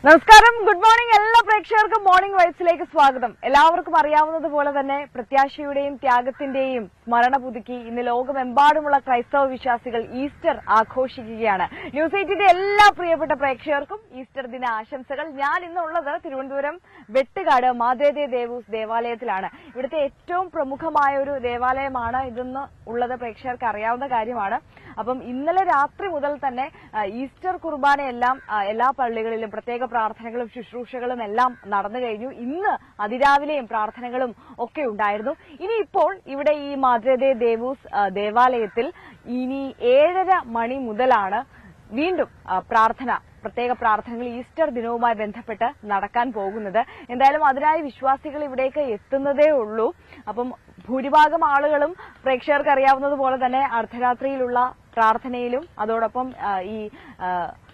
നമസ്കാരം good morning എല്ലാ പ്രേക്ഷകർക്കും മോർണിംഗ് വൈബ്സിലേക്ക് സ്വാഗതം എല്ലാവർക്കും അറിയാവുന്നതുപോലെ തന്നെ പ്രത്യാശയുടെയും ത്യാഗത്തിന്റെയും സ്മരണ പുതുക്കി ഇന്ന് ലോകമെമ്പാടുമുള്ള ക്രൈസ്തവ വിശ്വാസികൾ ഈസ്റ്റർ ആഘോഷിക്കുകയാണ് ന്യൂസ് എയ്റ്റിന്റെ എല്ലാ പ്രിയപ്പെട്ട പ്രേക്ഷകർക്കും ഈസ്റ്റർ ദിന ആശംസകൾ ഞാൻ ഇന്നുള്ളത് തിരുവനന്തപുരം വെട്ടുകാട് മാതേദേ ദേവൂസ് ദേവാലയത്തിലാണ് ഇവിടുത്തെ ഏറ്റവും പ്രമുഖമായ ഒരു ദേവാലയമാണ് ഇതെന്ന് ഉള്ളത് പ്രേക്ഷകർക്ക് അറിയാവുന്ന കാര്യമാണ് അപ്പം ഇന്നലെ രാത്രി മുതൽ തന്നെ ആ, ഈസ്റ്റർ കുർബാനയെല്ലാം ആ, എല്ലാ പള്ളികളിലും പ്രത്യേക പ്രാർത്ഥനകളും ശുശ്രൂഷകളും എല്ലാം നടന്നു കഴിഞ്ഞു ഇന്ന് അതിരാവിലെയും പ്രാർത്ഥനകളും ഒക്കെ ഉണ്ടായിരുന്നു ഇനി ഇപ്പോൾ ഇവിടെ ഈ മാതൃദേ ദേവൂസ് ആ, ദേവാലയത്തിൽ ഇനി ഏഴര മണി മുതലാണ് വീണ്ടും ആ, പ്രാർത്ഥന പ്രത്യേക പ്രാർത്ഥനകൾ ഈസ്റ്റർ ദിനവുമായി ബന്ധപ്പെട്ട് നടക്കാൻ പോകുന്നത് എന്തായാലും അതിനായി വിശ്വാസികൾ ഇവിടേക്ക് എത്തുന്നതേ ഉള്ളൂ അപ്പം ഭൂരിഭാഗം ആളുകളും പ്രേക്ഷകർക്ക് അറിയാവുന്നതുപോലെ തന്നെ അർദ്ധരാത്രിയിലുള്ള പ്രാർത്ഥനയിലും അതോടൊപ്പം ആ, ഈ ആ,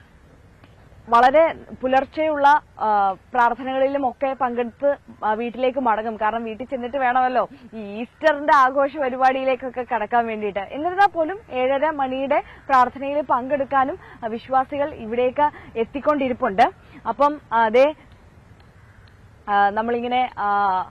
വളരെ പുലർച്ചെയുള്ള ആ, പ്രാർത്ഥനകളിലും ഒക്കെ പങ്കെടുത്ത് ആ, വീട്ടിലേക്ക് മടങ്ങും കാരണം വീട്ടിൽ ചെന്നിട്ട് വേണമല്ലോ ഈ ഈസ്റ്ററിന്റെ ആഘോഷ പരിപാടിയിലേക്കൊക്കെ കടക്കാൻ വേണ്ടിയിട്ട് എന്നിരുന്നാൽ പോലും ഏഴര മണിയുടെ പ്രാർത്ഥനയിൽ പങ്കെടുക്കാനും ആ, വിശ്വാസികൾ ഇവിടേക്ക് എത്തിക്കൊണ്ടിരിപ്പുണ്ട് അപ്പം അതെ നമ്മളിങ്ങനെ ആ,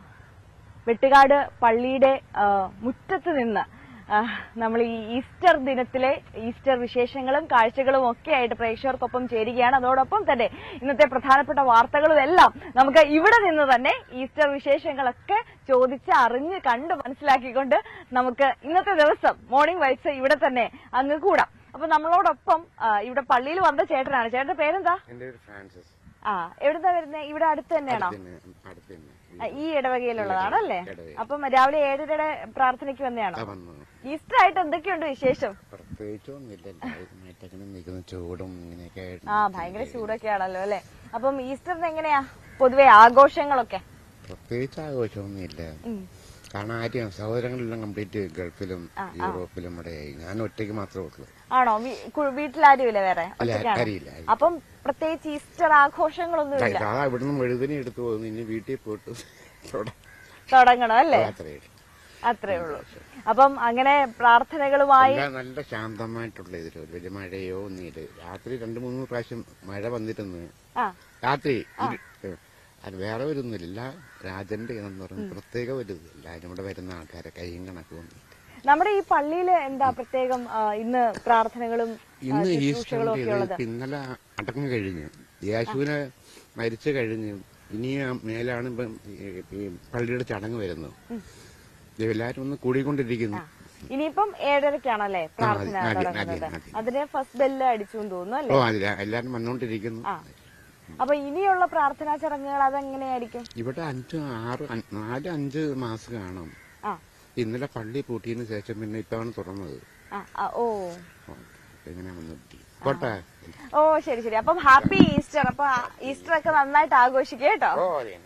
വെട്ടുകാട് പള്ളിയുടെ ആ, മുറ്റത്ത് നിന്ന് ആ, നമ്മൾ ഈ ഈസ്റ്റർ ദിനത്തിലെ ഈസ്റ്റർ വിശേഷങ്ങളും കാഴ്ചകളും ഒക്കെ ആയിട്ട് പ്രേക്ഷകർക്കൊപ്പം ചേരുകയാണ് അതോടൊപ്പം തന്നെ ഇന്നത്തെ പ്രധാനപ്പെട്ട വാർത്തകളും എല്ലാം നമുക്ക് ഇവിടെ നിന്ന് തന്നെ ഈസ്റ്റർ വിശേഷങ്ങളൊക്കെ ചോദിച്ച് അറിഞ്ഞ് കണ്ട് മനസ്സിലാക്കിക്കൊണ്ട് നമുക്ക് ഇന്നത്തെ ദിവസം മോർണിംഗ് വൈബ്സ് ഇവിടെ തന്നെ അങ്ങ് കൂടാം അപ്പൊ നമ്മളോടൊപ്പം ആ, ഇവിടെ പള്ളിയിൽ വന്ന ചേട്ടനാണ് ചേട്ടന്റെ പേരെന്താ എന്റെ പേര് ഫ്രാൻസിസ് ആ എവിടുന്നാ വരുന്നത് ഇവിടെ അടുത്ത് തന്നെയാണോ അടുത്തന്നെ, അടുത്തന്നെ. ആ, ഈ ഇടവകയിലുള്ളതാണല്ലേ ഇടവക. അപ്പം രാവിലെ ഏഴരയുടെ പ്രാർത്ഥനയ്ക്ക് വന്നെയാണോ ആ വന്നു ഈസ്റ്റർ ആയിട്ട് എന്തൊക്കെയുണ്ട് വിശേഷം പ്രത്യേകിച്ചൊന്നുമില്ല എല്ലാവരുമായിട്ടങ്ങനെ നിൽക്കുന്ന ചൂടും ഇങ്ങനെയൊക്കെ ആയിട്ട് ആ ഭയങ്കര ചൂടൊക്കെ ആണല്ലോ അല്ലെ അപ്പം ഈസ്റ്ററിന് എങ്ങനെയാ പൊതുവെ ആഘോഷങ്ങളൊക്കെ പ്രത്യേകിച്ച് ആഘോഷമൊന്നുമില്ല ഉം. കാരണം ആരും സഹോദരങ്ങളെല്ലാം കംപ്ലീറ്റ് ഗൾഫിലും യൂറോപ്പിലും ഇവിടെ ആയി ഞാൻ ഒറ്റയ്ക്ക് മാത്രമേ ഉള്ളൂ ആണോ വീ- കു- വീട്ടിലാരുമില്ല വേറെ അല്ല ഒറ്റയ്ക്കാണോ? അറിയില്ല അപ്പം പ്രത്യേകിച്ച് ഈസ്റ്റർ ആഘോഷങ്ങളൊന്നുമില്ല ആ ഇവിടുന്ന് മെഴുതിനെ എടുത്തു പോകുന്നു ഇനി വീട്ടിൽ പോയിട്ട് തുട- തുടങ്ങണം അല്ലേ അത്രയേ ഉള്ളൂ. അത്രേ ഉള്ളൂ അപ്പം അങ്ങനെ പ്രാർത്ഥനകളുമായി എല്ലാം നല്ല ശാന്തമായിട്ടുള്ള ഇതില് വലിയ മഴയോ ഒന്നുമില്ല രാത്രി രണ്ടു മൂന്ന് പ്രാവശ്യം മഴ വന്നിരുന്നു ആ രാത്രി ഇരു- ഏ, അത് വേറെ വരുന്നില്ല രാജന്റെ എന്ന് പറഞ്ഞ പ്രത്യേക ഒരു ഇത് എല്ലാവരും ഇവിടെ വരുന്ന ആൾക്കാരെ കൈയും കണക്കും നമ്മുടെ ഈ പള്ളിയില് എന്താ പ്രത്യേകം ആ, ഇന്ന് പ്രാർത്ഥനകളും ആ, ഇന്ന് ശുശ്രൂഷകളും ഈസ്റ്ററിന്റെ ഒക്കെ ഇത് ഉള്ളത് ഇപ്പൊ ഇന്നലെ അടക്കം കഴിഞ്ഞു യേശുവിനെ മരിച്ചു കഴിഞ്ഞു ഇനി ആ മേലാണ് ഇപ്പം ഈ- ഈ പള്ളിയുടെ ചടങ്ങ് വരുന്നത് ഇത് എല്ലാവരും ഒന്ന് കൂടിക്കൊണ്ടിരിക്കുന്നു ഇനിയിപ്പം ഏഴരക്കാണല്ലേ പ്രാർത്ഥന അതെ, അതെ, തുടങ്ങുന്നത് അതെ, അതെ. അതിന് ഫസ്റ്റ് ബെല്ല് അടിച്ചു എന്ന് തോന്നുന്നു അല്ലേ ഓ അതില്ല എല്ലാരും വന്നുകൊണ്ടിരിക്കുന്നു ആ അപ്പൊ ഇനിയുള്ള പ്രാർത്ഥനാ ചടങ്ങുകൾ അതെങ്ങനെയായിരിക്കും ഇവിടെ അഞ്ച് ആറ് അ- നാല് അഞ്ച് മാസം കാണും ആ ഇന്നലെ പള്ളി പൂട്ടിയതിന് ശേഷം പിന്നെ ഇത്തവണ തുറന്നത് ആ, ആ, ഓ ഓ, എങ്ങനെ വന്നിട്ട് പോട്ടെ ഓ ശരി ശരി അപ്പം ഹാപ്പി ഈസ്റ്റർ അപ്പൊ ആ ഈസ്റ്റർ ഒക്കെ നന്നായിട്ട് ആഘോഷിക്കുക കേട്ടോ ഓ അറിയണ്ട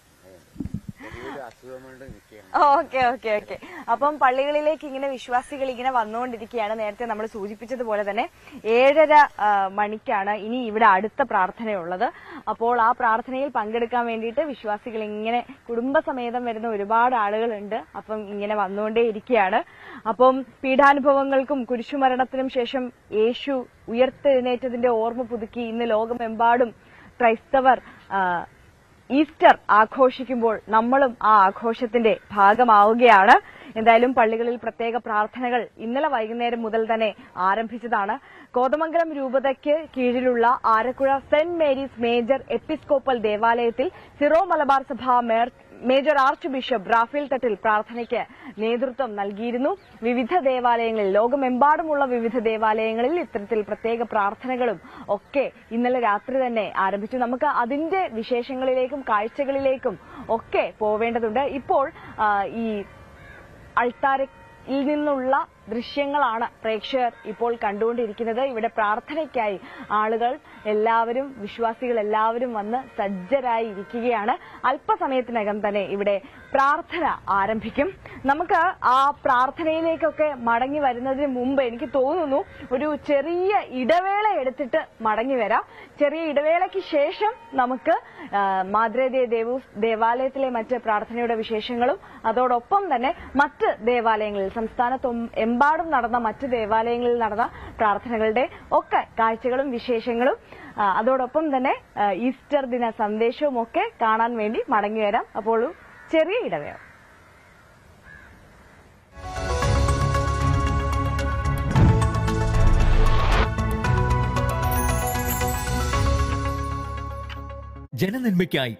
ചെറിയൊരു അസുഖം കൊണ്ട് നിൽക്കുകയാണ് ഓക്കെ ഓക്കെ ഓക്കെ അപ്പം പള്ളികളിലേക്ക് ഇങ്ങനെ വിശ്വാസികൾ ഇങ്ങനെ വന്നുകൊണ്ടിരിക്കുകയാണ് നേരത്തെ നമ്മൾ സൂചിപ്പിച്ചതുപോലെ തന്നെ ഏഴര ആ, മണിക്കാണ് ഇനി ഇവിടെ അടുത്ത പ്രാർത്ഥനയുള്ളത് അപ്പോൾ ആ പ്രാർത്ഥനയിൽ പങ്കെടുക്കാൻ വേണ്ടിയിട്ട് വിശ്വാസികൾ ഇങ്ങനെ കുടുംബസമേതം വരുന്ന ഒരുപാട് ആളുകളുണ്ട് അപ്പം ഇങ്ങനെ വന്നുകൊണ്ടേ ഇരിക്കുകയാണ് അപ്പം പീഠാനുഭവങ്ങൾക്കും കുരിശുമരണത്തിനും ശേഷം യേശു ഉയർത്തെഴുന്നേറ്റതിന്റെ ഓർമ്മ പുതുക്കി ഇന്ന് ലോകമെമ്പാടും ക്രൈസ്തവർ ആ, ഈസ്റ്റർ ആഘോഷിക്കുമ്പോൾ നമ്മളും ആ ആഘോഷത്തിന്റെ ഭാഗമാവുകയാണ് എന്തായാലും പള്ളികളിൽ പ്രത്യേക പ്രാർത്ഥനകൾ ഇന്നലെ വൈകുന്നേരം മുതൽ തന്നെ ആരംഭിച്ചതാണ് കോതമംഗലം രൂപതയ്ക്ക് കീഴിലുള്ള Arakuzha saint Mary's major episcopal ദേവാലയത്തിൽ Syro Malabar Sabha Mar major archbishop Raphael Thattil പ്രാർത്ഥനയ്ക്ക് നേതൃത്വം നൽകിയിരുന്നു വിവിധ ദേവാലയങ്ങളിൽ ലോകമെമ്പാടുമുള്ള വിവിധ ദേവാലയങ്ങളിൽ ഇത്തരത്തിൽ പ്രത്യേക പ്രാർത്ഥനകളും ഒക്കെ ഇന്നലെ രാത്രി തന്നെ ആരംഭിച്ചു നമുക്ക് അതിന്റെ വിശേഷങ്ങളിലേക്കും കാഴ്ചകളിലേക്കും ഒക്കെ പോവേണ്ടതുണ്ട് ഇപ്പോൾ ആ, ഈ അൾത്താരയിൽ നിന്നുള്ള ദൃശ്യങ്ങളാണ് പ്രേക്ഷകർ ഇപ്പോൾ കണ്ടുകൊണ്ടിരിക്കുന്നത് ഇവിടെ പ്രാർത്ഥനയ്ക്കായി ആളുകൾ എല്ലാവരും വിശ്വാസികൾ എല്ലാവരും വന്ന് സജ്ജരായി ഇരിക്കുകയാണ് അല്പസമയത്തിനകം തന്നെ ഇവിടെ പ്രാർത്ഥന ആരംഭിക്കും നമുക്ക് ആ പ്രാർത്ഥനയിലേക്കൊക്കെ മടങ്ങി വരുന്നതിന് മുമ്പ് എനിക്ക് തോന്നുന്നു ഒരു ചെറിയ ഇടവേള എടുത്തിട്ട് മടങ്ങി വരാം ചെറിയ ഇടവേളയ്ക്ക് ശേഷം നമുക്ക് ആ, മാദ്രേ ദേവൂ ദേവാലയത്തിലെ മറ്റ് പ്രാർത്ഥനയുടെ വിശേഷങ്ങളും അതോടൊപ്പം തന്നെ മറ്റ് ദേവാലയങ്ങളിൽ സംസ്ഥാനത്ത് എമ്പാടും നടന്ന മറ്റ് ദേവാലയങ്ങളിൽ നടന്ന പ്രാർത്ഥനകളുടെ ഒക്കെ കാഴ്ചകളും വിശേഷങ്ങളും ആ, അതോടൊപ്പം തന്നെ ആ, ഈസ്റ്റർ ദിന സന്ദേശവും ഒക്കെ കാണാൻ വേണ്ടി മടങ്ങി വരാം അപ്പോൾ ഒരു ചെറിയ ഇടവേള ജനനന്മയ്ക്കായി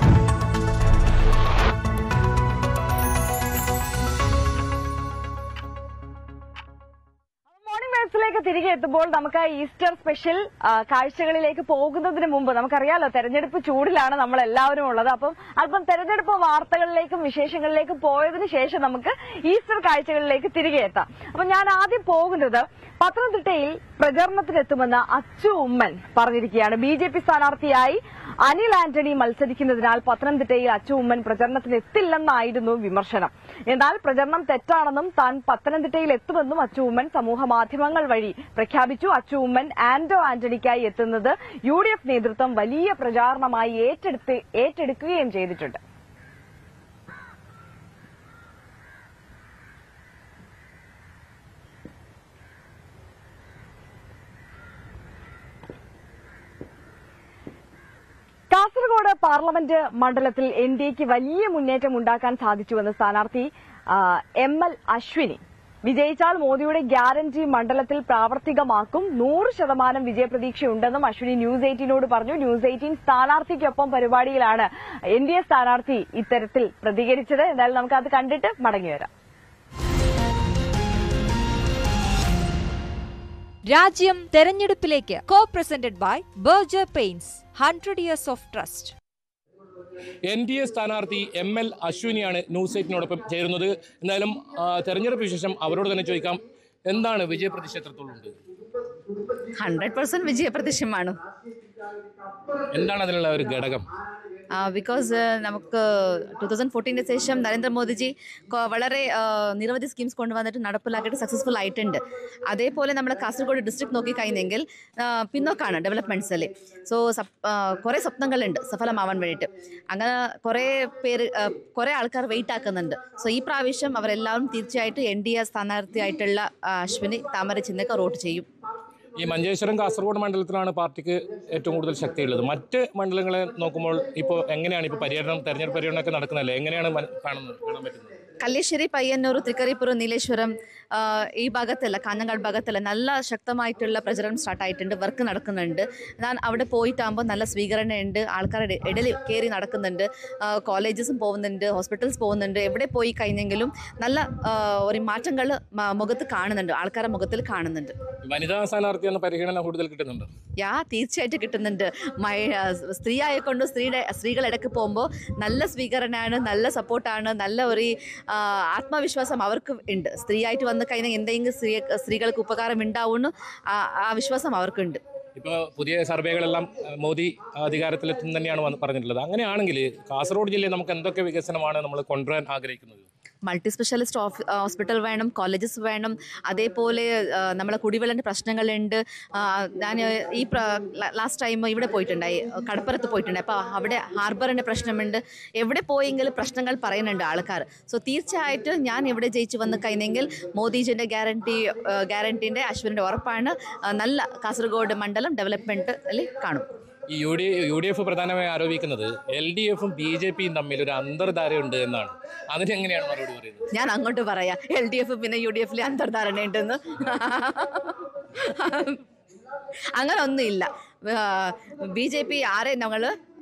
മോർണിംഗ് വേഴ്സിലേക്ക് തിരികെ എത്തുമ്പോൾ നമുക്ക് ആ ഈസ്റ്റർ സ്പെഷ്യൽ ആ, കാഴ്ചകളിലേക്ക് പോകുന്നതിന് മുമ്പ് നമുക്കറിയാലോ തെരഞ്ഞെടുപ്പ് ചൂടിലാണ് നമ്മൾ എല്ലാവരും ഉള്ളത് അപ്പം അല്പം തെരഞ്ഞെടുപ്പ് വാർത്തകളിലേക്കും വിശേഷങ്ങളിലേക്കും പോയതിനു ശേഷം നമുക്ക് ഈസ്റ്റർ കാഴ്ചകളിലേക്ക് തിരികെ എത്താം അപ്പൊ ഞാൻ ആദ്യം പോകുന്നത് പത്തനംതിട്ടയിൽ പ്രചരണത്തിനെത്തുമെന്ന് അച്ചു ഉമ്മൻ പറഞ്ഞിരിക്കുകയാണ് ബി ജെ പി സ്ഥാനാർത്ഥിയായി അനിൽ ആന്റണി മത്സരിക്കുന്നതിനാൽ പത്തനംതിട്ടയിൽ അച്ചു ഉമ്മൻ പ്രചരണത്തിന് എത്തില്ലെന്നായിരുന്നു വിമർശനം എന്നാൽ പ്രചരണം തെറ്റാണെന്നും താൻ പത്തനംതിട്ടയിൽ എത്തുമെന്നും അച്ചു ഉമ്മൻ സമൂഹ മാധ്യമങ്ങൾ വഴി പ്രഖ്യാപിച്ചു അച്ചു ഉമ്മൻ ആന്റോ ആന്റണിക്കായി എത്തുന്നത് യു ഡി എഫ് നേതൃത്വം വലിയ പ്രചാരണമായി ഏറ്റെടുത്ത് ഏറ്റെടുക്കുകയും ചെയ്തിട്ടുണ്ട് കാസർഗോഡ് പാർലമെന്റ് മണ്ഡലത്തിൽ എൻ ഡി എക്ക് വലിയ മുന്നേറ്റം ഉണ്ടാക്കാൻ സാധിച്ചുവെന്ന് സ്ഥാനാർത്ഥി ആ, എം എൽ അശ്വിനി വിജയിച്ചാൽ മോദിയുടെ ഗ്യാരണ്ടി മണ്ഡലത്തിൽ പ്രാവർത്തികമാക്കും നൂറ് ശതമാനം വിജയപ്രതീക്ഷയുണ്ടെന്നും അശ്വിനി ന്യൂസ് എയ്റ്റീനോട് പറഞ്ഞു ന്യൂസ് എയ്റ്റീൻ സ്ഥാനാർത്ഥിക്കൊപ്പം പരിപാടിയിലാണ് എൻ ഡി എ സ്ഥാനാർത്ഥി ഇത്തരത്തിൽ പ്രതികരിച്ചത് എന്തായാലും നമുക്ക് അത് കണ്ടിട്ട് മടങ്ങിവരാം രാജ്യം തെരഞ്ഞെടുപ്പിലേക്ക് co presented by Berger paints hundred years of trust N D A സ്ഥാനാർത്ഥി എം എൽ അശ്വിനിയാണ് ന്യൂസ് എയ്റ്റിനോടൊപ്പം ചേരുന്നത് എന്തായാലും ആ, തെരഞ്ഞെടുപ്പ് വിശേഷം അവരോട് തന്നെ ചോദിക്കാം എന്താണ് വിജയപ്രതിഷ്ഠ എത്രത്തോളം ഉണ്ട് ഹൺഡ്രഡ് പെർസെന്റ് വിജയപ്രതിശമാണ് എന്താണ് അതിനുള്ള ഒരു ഘടകം ബിക്കോസ് നമുക്ക് ടു തൗസൻഡ് ഫോർട്ടീന് ശേഷം നരേന്ദ്രമോദിജി കൊ- വളരെ ആ, നിരവധി സ്കീംസ് കൊണ്ടുവന്നിട്ട് നടപ്പിലാക്കിയിട്ട് സക്സസ്ഫുൾ ആയിട്ടുണ്ട് അതേപോലെ നമ്മൾ കാസർഗോഡ് ഡിസ്ട്രിക്ട് നോക്കിക്കഴിഞ്ഞെങ്കിൽ ആ, പിന്നോക്കാണ് ഡെവലപ്മെൻറ്റ്സിൽ സോ കുറേ സ്വപ്നങ്ങളുണ്ട് സഫലമാവാൻ വേണ്ടിയിട്ട് അങ്ങനെ കുറേ പേര് ആ, കുറേ ആൾക്കാർ വെയിറ്റ് ആക്കുന്നുണ്ട് സോ ഈ പ്രാവശ്യം അവരെല്ലാവരും തീർച്ചയായിട്ടും എൻ ഡി എ സ്ഥാനാർത്ഥിയായിട്ടുള്ള ആ, അശ്വിനി താമര ചിഹ്നക്ക് വോട്ട് ചെയ്യും ഈ മഞ്ചേശ്വരം കാസർഗോഡ് മണ്ഡലത്തിലാണ് പാർട്ടിക്ക് ഏറ്റവും കൂടുതൽ ശക്തിയുള്ളത് മറ്റ് മണ്ഡലങ്ങളെ നോക്കുമ്പോൾ ഇപ്പോൾ എങ്ങനെയാണ് ഇപ്പോൾ പര്യടനം തെരഞ്ഞെടുപ്പ് പര്യടനമൊക്കെ നടക്കുന്നതല്ലേ എങ്ങനെയാണ് മന- കാണുന്നത് കാണാൻ പറ്റുന്നത് കല്ലേശ്ശേരി പയ്യന്നൂർ തൃക്കരിപ്പുറം നീലേശ്വരം ആ, ഈ ഭാഗത്തല്ല കാഞ്ഞങ്ങാട് ഭാഗത്തല്ല നല്ല ശക്തമായിട്ടുള്ള പ്രചരണം സ്റ്റാർട്ട് ആയിട്ടുണ്ട് വർക്ക് നടക്കുന്നുണ്ട് ഞാൻ അവിടെ പോയിട്ടാകുമ്പോൾ നല്ല സ്വീകരണമുണ്ട് ആൾക്കാരുടെ ഇടയിൽ കയറി നടക്കുന്നുണ്ട് കോളേജസും പോകുന്നുണ്ട് ഹോസ്പിറ്റൽസ് പോകുന്നുണ്ട് എവിടെ പോയി കഴിഞ്ഞെങ്കിലും നല്ല ആ, ഒരു മാറ്റങ്ങൾ മുഖത്ത് കാണുന്നുണ്ട് ആൾക്കാരുടെ മുഖത്തിൽ കാണുന്നുണ്ട് വനിതാ സ്ഥാനാർത്ഥി എന്ന പരിഗണന കൂടുതൽ കിട്ടുന്നുണ്ട് യാ തീർച്ചയായിട്ടും കിട്ടുന്നുണ്ട് മൈ സ്ത്രീ ആയിക്കൊണ്ട് സ്ത്രീയുടെ സ്ത്രീകൾ ഇടയ്ക്ക് പോകുമ്പോൾ നല്ല സ്വീകരണമാണ് നല്ല സപ്പോർട്ടാണ് നല്ല ഒരു ആ, ആത്മവിശ്വാസം അവർക്ക് ഉണ്ട് സ്ത്രീ ആയിട്ട് വന്ന് കഴിഞ്ഞാൽ എന്തെങ്കിലും സ്ത്രീ സ്ത്രീകൾക്ക് ഉപകാരം ഉണ്ടാവുമെന്ന് ആ ആ വിശ്വാസം അവർക്കുണ്ട് ഇപ്പോൾ പുതിയ സർവേകളെല്ലാം അഹ്, മോദി അധികാരത്തിലെത്തും തന്നെയാണ് വന്ന് പറഞ്ഞിട്ടുള്ളത് അങ്ങനെയാണെങ്കിൽ കാസർഗോഡ് ജില്ലയിൽ നമുക്ക് എന്തൊക്കെ വികസനമാണ് നമ്മൾ കൊണ്ടുവരാൻ ആഗ്രഹിക്കുന്നത് മൾട്ടി സ്പെഷ്യാലിസ്റ്റ് ഓഫ് ഹോസ്പിറ്റൽ വേണം കോളേജസ് വേണം അതേപോലെ ആ, നമ്മളെ കുടിവെള്ളൻ്റെ പ്രശ്നങ്ങളുണ്ട് ആ, ഞാൻ ഈ ലാസ്റ്റ് ടൈം ഇവിടെ പോയിട്ടുണ്ടായി കടപ്പുറത്ത് പോയിട്ടുണ്ടായി അപ്പോൾ അവിടെ ഹാർബറിൻ്റെ പ്രശ്നമുണ്ട് എവിടെ പോയെങ്കിലും പ്രശ്നങ്ങൾ പറയുന്നുണ്ട് ആൾക്കാർ സോ തീർച്ചയായിട്ടും ഞാൻ ഇവിടെ ജയിച്ചു വന്ന് കഴിഞ്ഞെങ്കിൽ മോദിജിൻ്റെ ഗ്യാരണ്ടി ഗ്യാരണ്ടീൻ്റെ അശ്വിൻ്റെ ഉറപ്പാണ് ആ, നല്ല കാസർഗോഡ് മണ്ഡലം ഡെവലപ്മെൻറ്റിൽ കാണും ഈ U D U D F പ്രധാനമായി ആരോപിക്കുന്നത് എൽ ഡി എഫും ബി ജെ പിയും തമ്മിൽ ഒരു അന്തർധാരയുണ്ട് എന്നാണ് അതിനെങ്ങനെയാണ് മറുപടി പറയുന്നത് ഞാൻ അങ്ങോട്ട് പറയാം എൽ ഡി എഫ് പിന്നെ യു ഡി എഫിൽ അന്തർധാരണയുണ്ടെന്ന് അങ്ങനെ ഒന്നുമില്ല ബി ജെ പി ആരെ ഞങ്ങൾ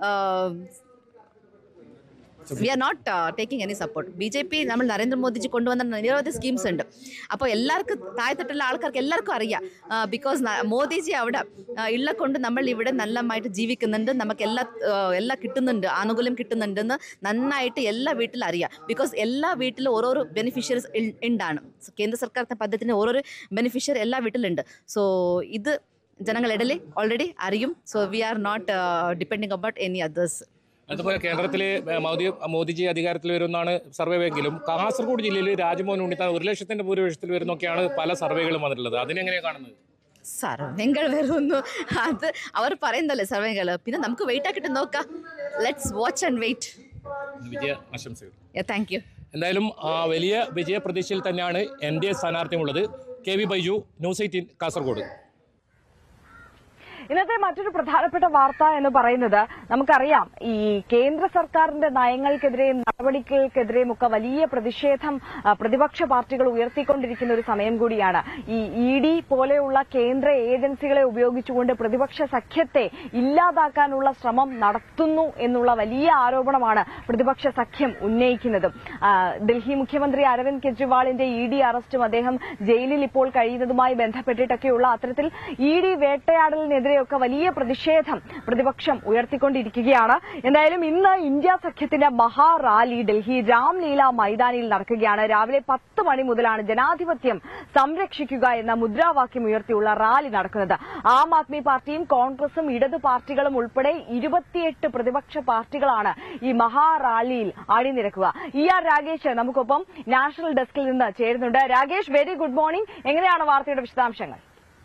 V are not taking any support B J P നമ്മൾ നരേന്ദ്രമോദിജി കൊണ്ടുവന്ന നിരവധി സ്കീംസ് ഉണ്ട് അപ്പോൾ എല്ലാവർക്കും താഴെത്തട്ടുള്ള ആൾക്കാർക്ക് എല്ലാവർക്കും അറിയാം ബിക്കോസ് മോദിജി അവിടെ ആ, ഉള്ള കൊണ്ട് നമ്മൾ ഇവിടെ നല്ലതായിട്ട് ജീവിക്കുന്നുണ്ട് നമുക്ക് എല്ലാ ആ, എല്ലാം കിട്ടുന്നുണ്ട് ആനുകൂല്യം കിട്ടുന്നുണ്ടെന്ന് നന്നായിട്ട് എല്ലാ വീട്ടിലും അറിയാം ബിക്കോസ് എല്ലാ വീട്ടിലും ഓരോരോ ബെനിഫിഷ്യറീസ് ഉണ്ടാണ് So, കേന്ദ്ര സർക്കാർ പദ്ധതിന് ഓരോരോ ബെനിഫിഷ്യറി എല്ലാ വീട്ടിലുണ്ട് സോ ഇത് ജനങ്ങളിടയിൽ ഓൾറെഡി അറിയും so we are not depending about any others അതുപോലെ കേന്ദ്രത്തിലെ ഏഹ്, മോദി മോദിജി അധികാരത്തിൽ വരുമെന്നാണ് സർവേ എങ്കിലും കാസർഗോഡ് ജില്ലയിൽ രാജ്മോഹൻ ഉണ്ണിത്താൻ ഒരു ലക്ഷത്തിന്റെ ഭൂരിപക്ഷത്തിൽ വരുന്നൊക്കെയാണ് പല സർവേകളും വന്നിട്ടുള്ളത് അതിനെങ്ങനെയാണ് കാണുന്നത് സർവേകൾ വരുന്നു അത് അവർ പറയുന്നല്ലേ സർവേകൾ പിന്നെ നമുക്ക് വെയിറ്റ് ആക്കിയിട്ട് നോക്കാം ലെറ്റ്സ് വാച്ച് ആൻഡ് വെയിറ്റ് വിജയ ആശംസകൾ താങ്ക് യു എന്തായാലും ആ വലിയ വിജയ പ്രതീക്ഷയിൽ തന്നെയാണ് എൻ ഡി എ സ്ഥാനാർത്ഥിയുള്ളത് K V Baiju news eighteen Kasaragod ഇന്നത്തെ മറ്റൊരു പ്രധാനപ്പെട്ട വാർത്ത എന്ന് പറയുന്നത് നമുക്കറിയാം ഈ കേന്ദ്ര സർക്കാരിന്റെ നയങ്ങൾക്കെതിരെയും നടപടികൾക്കെതിരെയും ഒക്കെ വലിയ പ്രതിഷേധം ആ, പ്രതിപക്ഷ പാർട്ടികൾ ഉയർത്തിക്കൊണ്ടിരിക്കുന്ന ഒരു സമയം കൂടിയാണ് ഈ ഇ ഡി പോലെയുള്ള കേന്ദ്ര ഏജൻസികളെ ഉപയോഗിച്ചുകൊണ്ട് പ്രതിപക്ഷ സഖ്യത്തെ ഇല്ലാതാക്കാനുള്ള ശ്രമം നടത്തുന്നു എന്നുള്ള വലിയ ആരോപണമാണ് പ്രതിപക്ഷ സഖ്യം ഉന്നയിക്കുന്നത് ആ, ഡൽഹി മുഖ്യമന്ത്രി അരവിന്ദ് കെജ്രിവാളിന്റെ ഇ ഡി അറസ്റ്റും അദ്ദേഹം ജയിലിൽ ഇപ്പോൾ കഴിയുന്നതുമായി ബന്ധപ്പെട്ടിട്ടൊക്കെയുള്ള അത്തരത്തിൽ ഇ ഡി വേട്ടയാടലിനെതിരെയൊക്കെ വലിയ പ്രതിഷേധം പ്രതിപക്ഷം ഉയർത്തിക്കൊണ്ടിരിക്കുകയാണ് എന്തായാലും ഇന്ന് ഇന്ത്യ സഖ്യത്തിന്റെ മഹാറാലി ഡൽഹി രാംലീല മൈതാനിയിൽ നടക്കുകയാണ് രാവിലെ പത്ത് മണി മുതലാണ് ജനാധിപത്യം സംരക്ഷിക്കുക എന്ന മുദ്രാവാക്യം ഉയർത്തിയുള്ള റാലി നടക്കുന്നത് ആം ആദ്മി പാർട്ടിയും കോൺഗ്രസും ഇടതു പാർട്ടികളും ഉൾപ്പെടെ ഇരുപത്തിയെട്ട് പ്രതിപക്ഷ പാർട്ടികളാണ് ഈ മഹാറാലിയിൽ അണിനിരക്കുക ഇ ആർ രാഗേഷ് നമുക്കൊപ്പം നാഷണൽ ഡെസ്കിൽ നിന്ന് ചേരുന്നുണ്ട് രാഗേഷ് വെരി ഗുഡ് മോർണിംഗ് എങ്ങനെയാണ് വാർത്തയുടെ വിശദാംശങ്ങൾ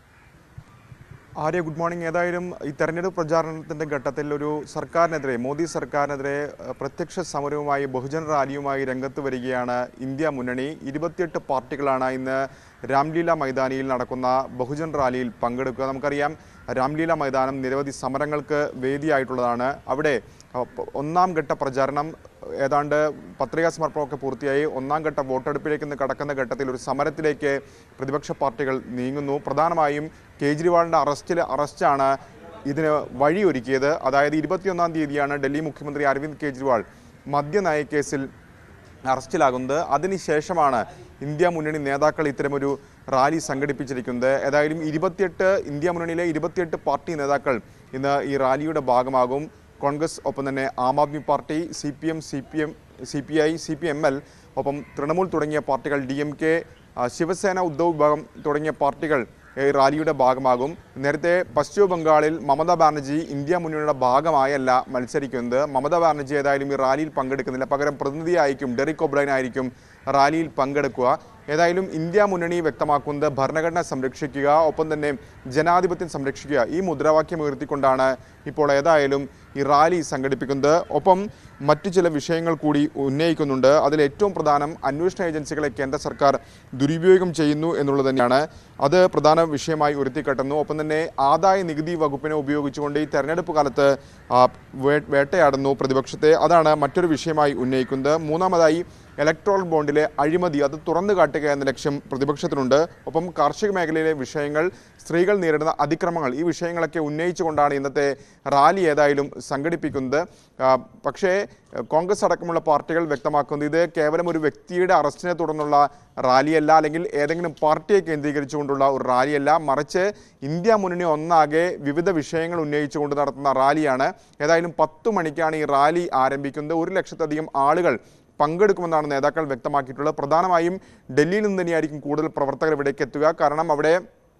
ആര്യ ഗുഡ് മോർണിംഗ് ഏതായാലും ഈ തെരഞ്ഞെടുപ്പ് പ്രചാരണത്തിന്റെ ഘട്ടത്തിൽ ഒരു സർക്കാരിനെതിരെ മോദി സർക്കാരിനെതിരെ അഹ്, പ്രത്യക്ഷ സമരവുമായി ബഹുജൻ റാലിയുമായി രംഗത്ത് വരികയാണ് ഇന്ത്യ മുന്നണി ഇരുപത്തിയെട്ട് പാർട്ടികളാണ് ഇന്ന് രാംലീല മൈതാനിയിൽ നടക്കുന്ന ബഹുജൻ റാലിയിൽ പങ്കെടുക്കുക നമുക്കറിയാം രാംലീല മൈതാനം നിരവധി സമരങ്ങൾക്ക് വേദിയായിട്ടുള്ളതാണ് അവിടെ അഹ്, പ- ഒന്നാം ഘട്ട പ്രചാരണം ഏതാണ്ട് പത്രികാ സമർപ്പണമൊക്കെ പൂർത്തിയായി ഒന്നാം ഘട്ട വോട്ടെടുപ്പിലേക്ക് ഇന്ന് കടക്കുന്ന ഘട്ടത്തിൽ ഒരു സമരത്തിലേക്ക് പ്രതിപക്ഷ പാർട്ടികൾ നീങ്ങുന്നു പ്രധാനമായും കേജ്രിവാളിൻ്റെ അറസ്റ്റിൽ അറസ്റ്റാണ് ഇതിന് വഴിയൊരുക്കിയത് അതായത് ഇരുപത്തിയൊന്നാം തീയതിയാണ് ഡൽഹി മുഖ്യമന്ത്രി അരവിന്ദ് കെജ്രിവാൾ മദ്യനയ കേസിൽ അറസ്റ്റിലാകുന്നത് അതിനുശേഷമാണ് ഇന്ത്യ മുന്നണി നേതാക്കൾ ഇത്തരമൊരു റാലി സംഘടിപ്പിച്ചിരിക്കുന്നത് ഏതായാലും ഇരുപത്തിയെട്ട് ഇന്ത്യ മുന്നണിയിലെ ഇരുപത്തിയെട്ട് പാർട്ടി നേതാക്കൾ ഇന്ന് ഈ റാലിയുടെ ഭാഗമാകും കോൺഗ്രസ് ഒപ്പം തന്നെ Aam Aadmi party C P M C P M C P I C P M L ഒപ്പം തൃണമൂൽ തുടങ്ങിയ പാർട്ടികൾ D M K Shiv Sena Uddhav വിഭാഗം തുടങ്ങിയ പാർട്ടികൾ ഈ റാലിയുടെ ഭാഗമാകും നേരത്തെ പശ്ചിമ ബംഗാളിൽ മമതാ ബാനർജി ഇന്ത്യ മുന്നണിയുടെ ഭാഗമായല്ല മത്സരിക്കുന്നത് മമതാ ബാനർജി ഏതായാലും ഈ റാലിയിൽ പങ്കെടുക്കുന്നില്ല പകരം പ്രതിനിധിയായിരിക്കും ഡെറിക് ഒബ്രൈൻ ആയിരിക്കും റാലിയിൽ പങ്കെടുക്കുക ഏതായാലും ഇന്ത്യ മുന്നണി വ്യക്തമാക്കുന്നത് ഭരണഘടന സംരക്ഷിക്കുക ഒപ്പം തന്നെ ജനാധിപത്യം സംരക്ഷിക്കുക ഈ മുദ്രാവാക്യം ഉയർത്തിക്കൊണ്ടാണ് ഇപ്പോൾ ഏതായാലും ഈ റാലി സംഘടിപ്പിക്കുന്നത് ഒപ്പം മറ്റു ചില വിഷയങ്ങൾ കൂടി ഉന്നയിക്കുന്നുണ്ട് അതിൽ ഏറ്റവും പ്രധാനം അന്വേഷണ ഏജൻസികളെ കേന്ദ്ര സർക്കാർ ദുരുപയോഗം ചെയ്യുന്നു എന്നുള്ളത് തന്നെയാണ് അത് പ്രധാന വിഷയമായി ഉയർത്തിക്കാട്ടുന്നു ഒപ്പം തന്നെ ആദായ നികുതി വകുപ്പിനെ ഉപയോഗിച്ചുകൊണ്ട് ഈ തെരഞ്ഞെടുപ്പ് കാലത്ത് ആ, വേ- വേട്ടയാടുന്നു പ്രതിപക്ഷത്തെ അതാണ് മറ്റൊരു വിഷയമായി ഉന്നയിക്കുന്നത് മൂന്നാമതായി ഇലക്ട്രോൾ ബോണ്ടിലെ അഴിമതി അത് തുറന്നു കാട്ടുക എന്ന ലക്ഷ്യം പ്രതിപക്ഷത്തിനുണ്ട് ഒപ്പം കാർഷിക മേഖലയിലെ വിഷയങ്ങൾ സ്ത്രീകൾ നേരിടുന്ന അതിക്രമങ്ങൾ ഈ വിഷയങ്ങളൊക്കെ ഉന്നയിച്ചുകൊണ്ടാണ് ഇന്നത്തെ റാലി ഏതായാലും സംഘടിപ്പിക്കുന്നത് ആ, പക്ഷേ ഏഹ്, കോൺഗ്രസ് അടക്കമുള്ള പാർട്ടികൾ വ്യക്തമാക്കുന്നത് ഇത് കേവലം ഒരു വ്യക്തിയുടെ അറസ്റ്റിനെ തുടർന്നുള്ള റാലിയല്ല അല്ലെങ്കിൽ ഏതെങ്കിലും പാർട്ടിയെ കേന്ദ്രീകരിച്ചുകൊണ്ടുള്ള ഒരു റാലിയല്ല മറിച്ച് ഇന്ത്യ മുന്നണി ഒന്നാകെ വിവിധ വിഷയങ്ങൾ ഉന്നയിച്ചുകൊണ്ട് നടത്തുന്ന റാലിയാണ് ഏതായാലും പത്തു മണിക്കാണ് ഈ റാലി ആരംഭിക്കുന്നത് ഒരു ലക്ഷത്തധികം ആളുകൾ പങ്കെടുക്കുമെന്നാണ് നേതാക്കൾ വ്യക്തമാക്കിയിട്ടുള്ളത് പ്രധാനമായും ഡൽഹിയിൽ നിന്ന് തന്നെയായിരിക്കും കൂടുതൽ പ്രവർത്തകർ ഇവിടേക്ക് എത്തുക കാരണം അവിടെ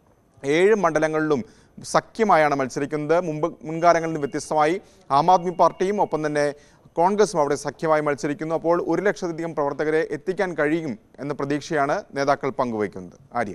ഏഴ് മണ്ഡലങ്ങളിലും സഖ്യമായാണ് മത്സരിക്കുന്നത് മുമ്പ് മുൻകാലങ്ങളിൽ നിന്ന് വ്യത്യസ്തമായി ആം ആദ്മി പാർട്ടിയും ഒപ്പം തന്നെ കോൺഗ്രസും അവിടെ സഖ്യമായി മത്സരിക്കുന്നു അപ്പോൾ ഒരു ലക്ഷത്തിലധികം പ്രവർത്തകരെ എത്തിക്കാൻ കഴിയും എന്ന പ്രതീക്ഷയാണ് നേതാക്കൾ പങ്കുവയ്ക്കുന്നത് ആര്യ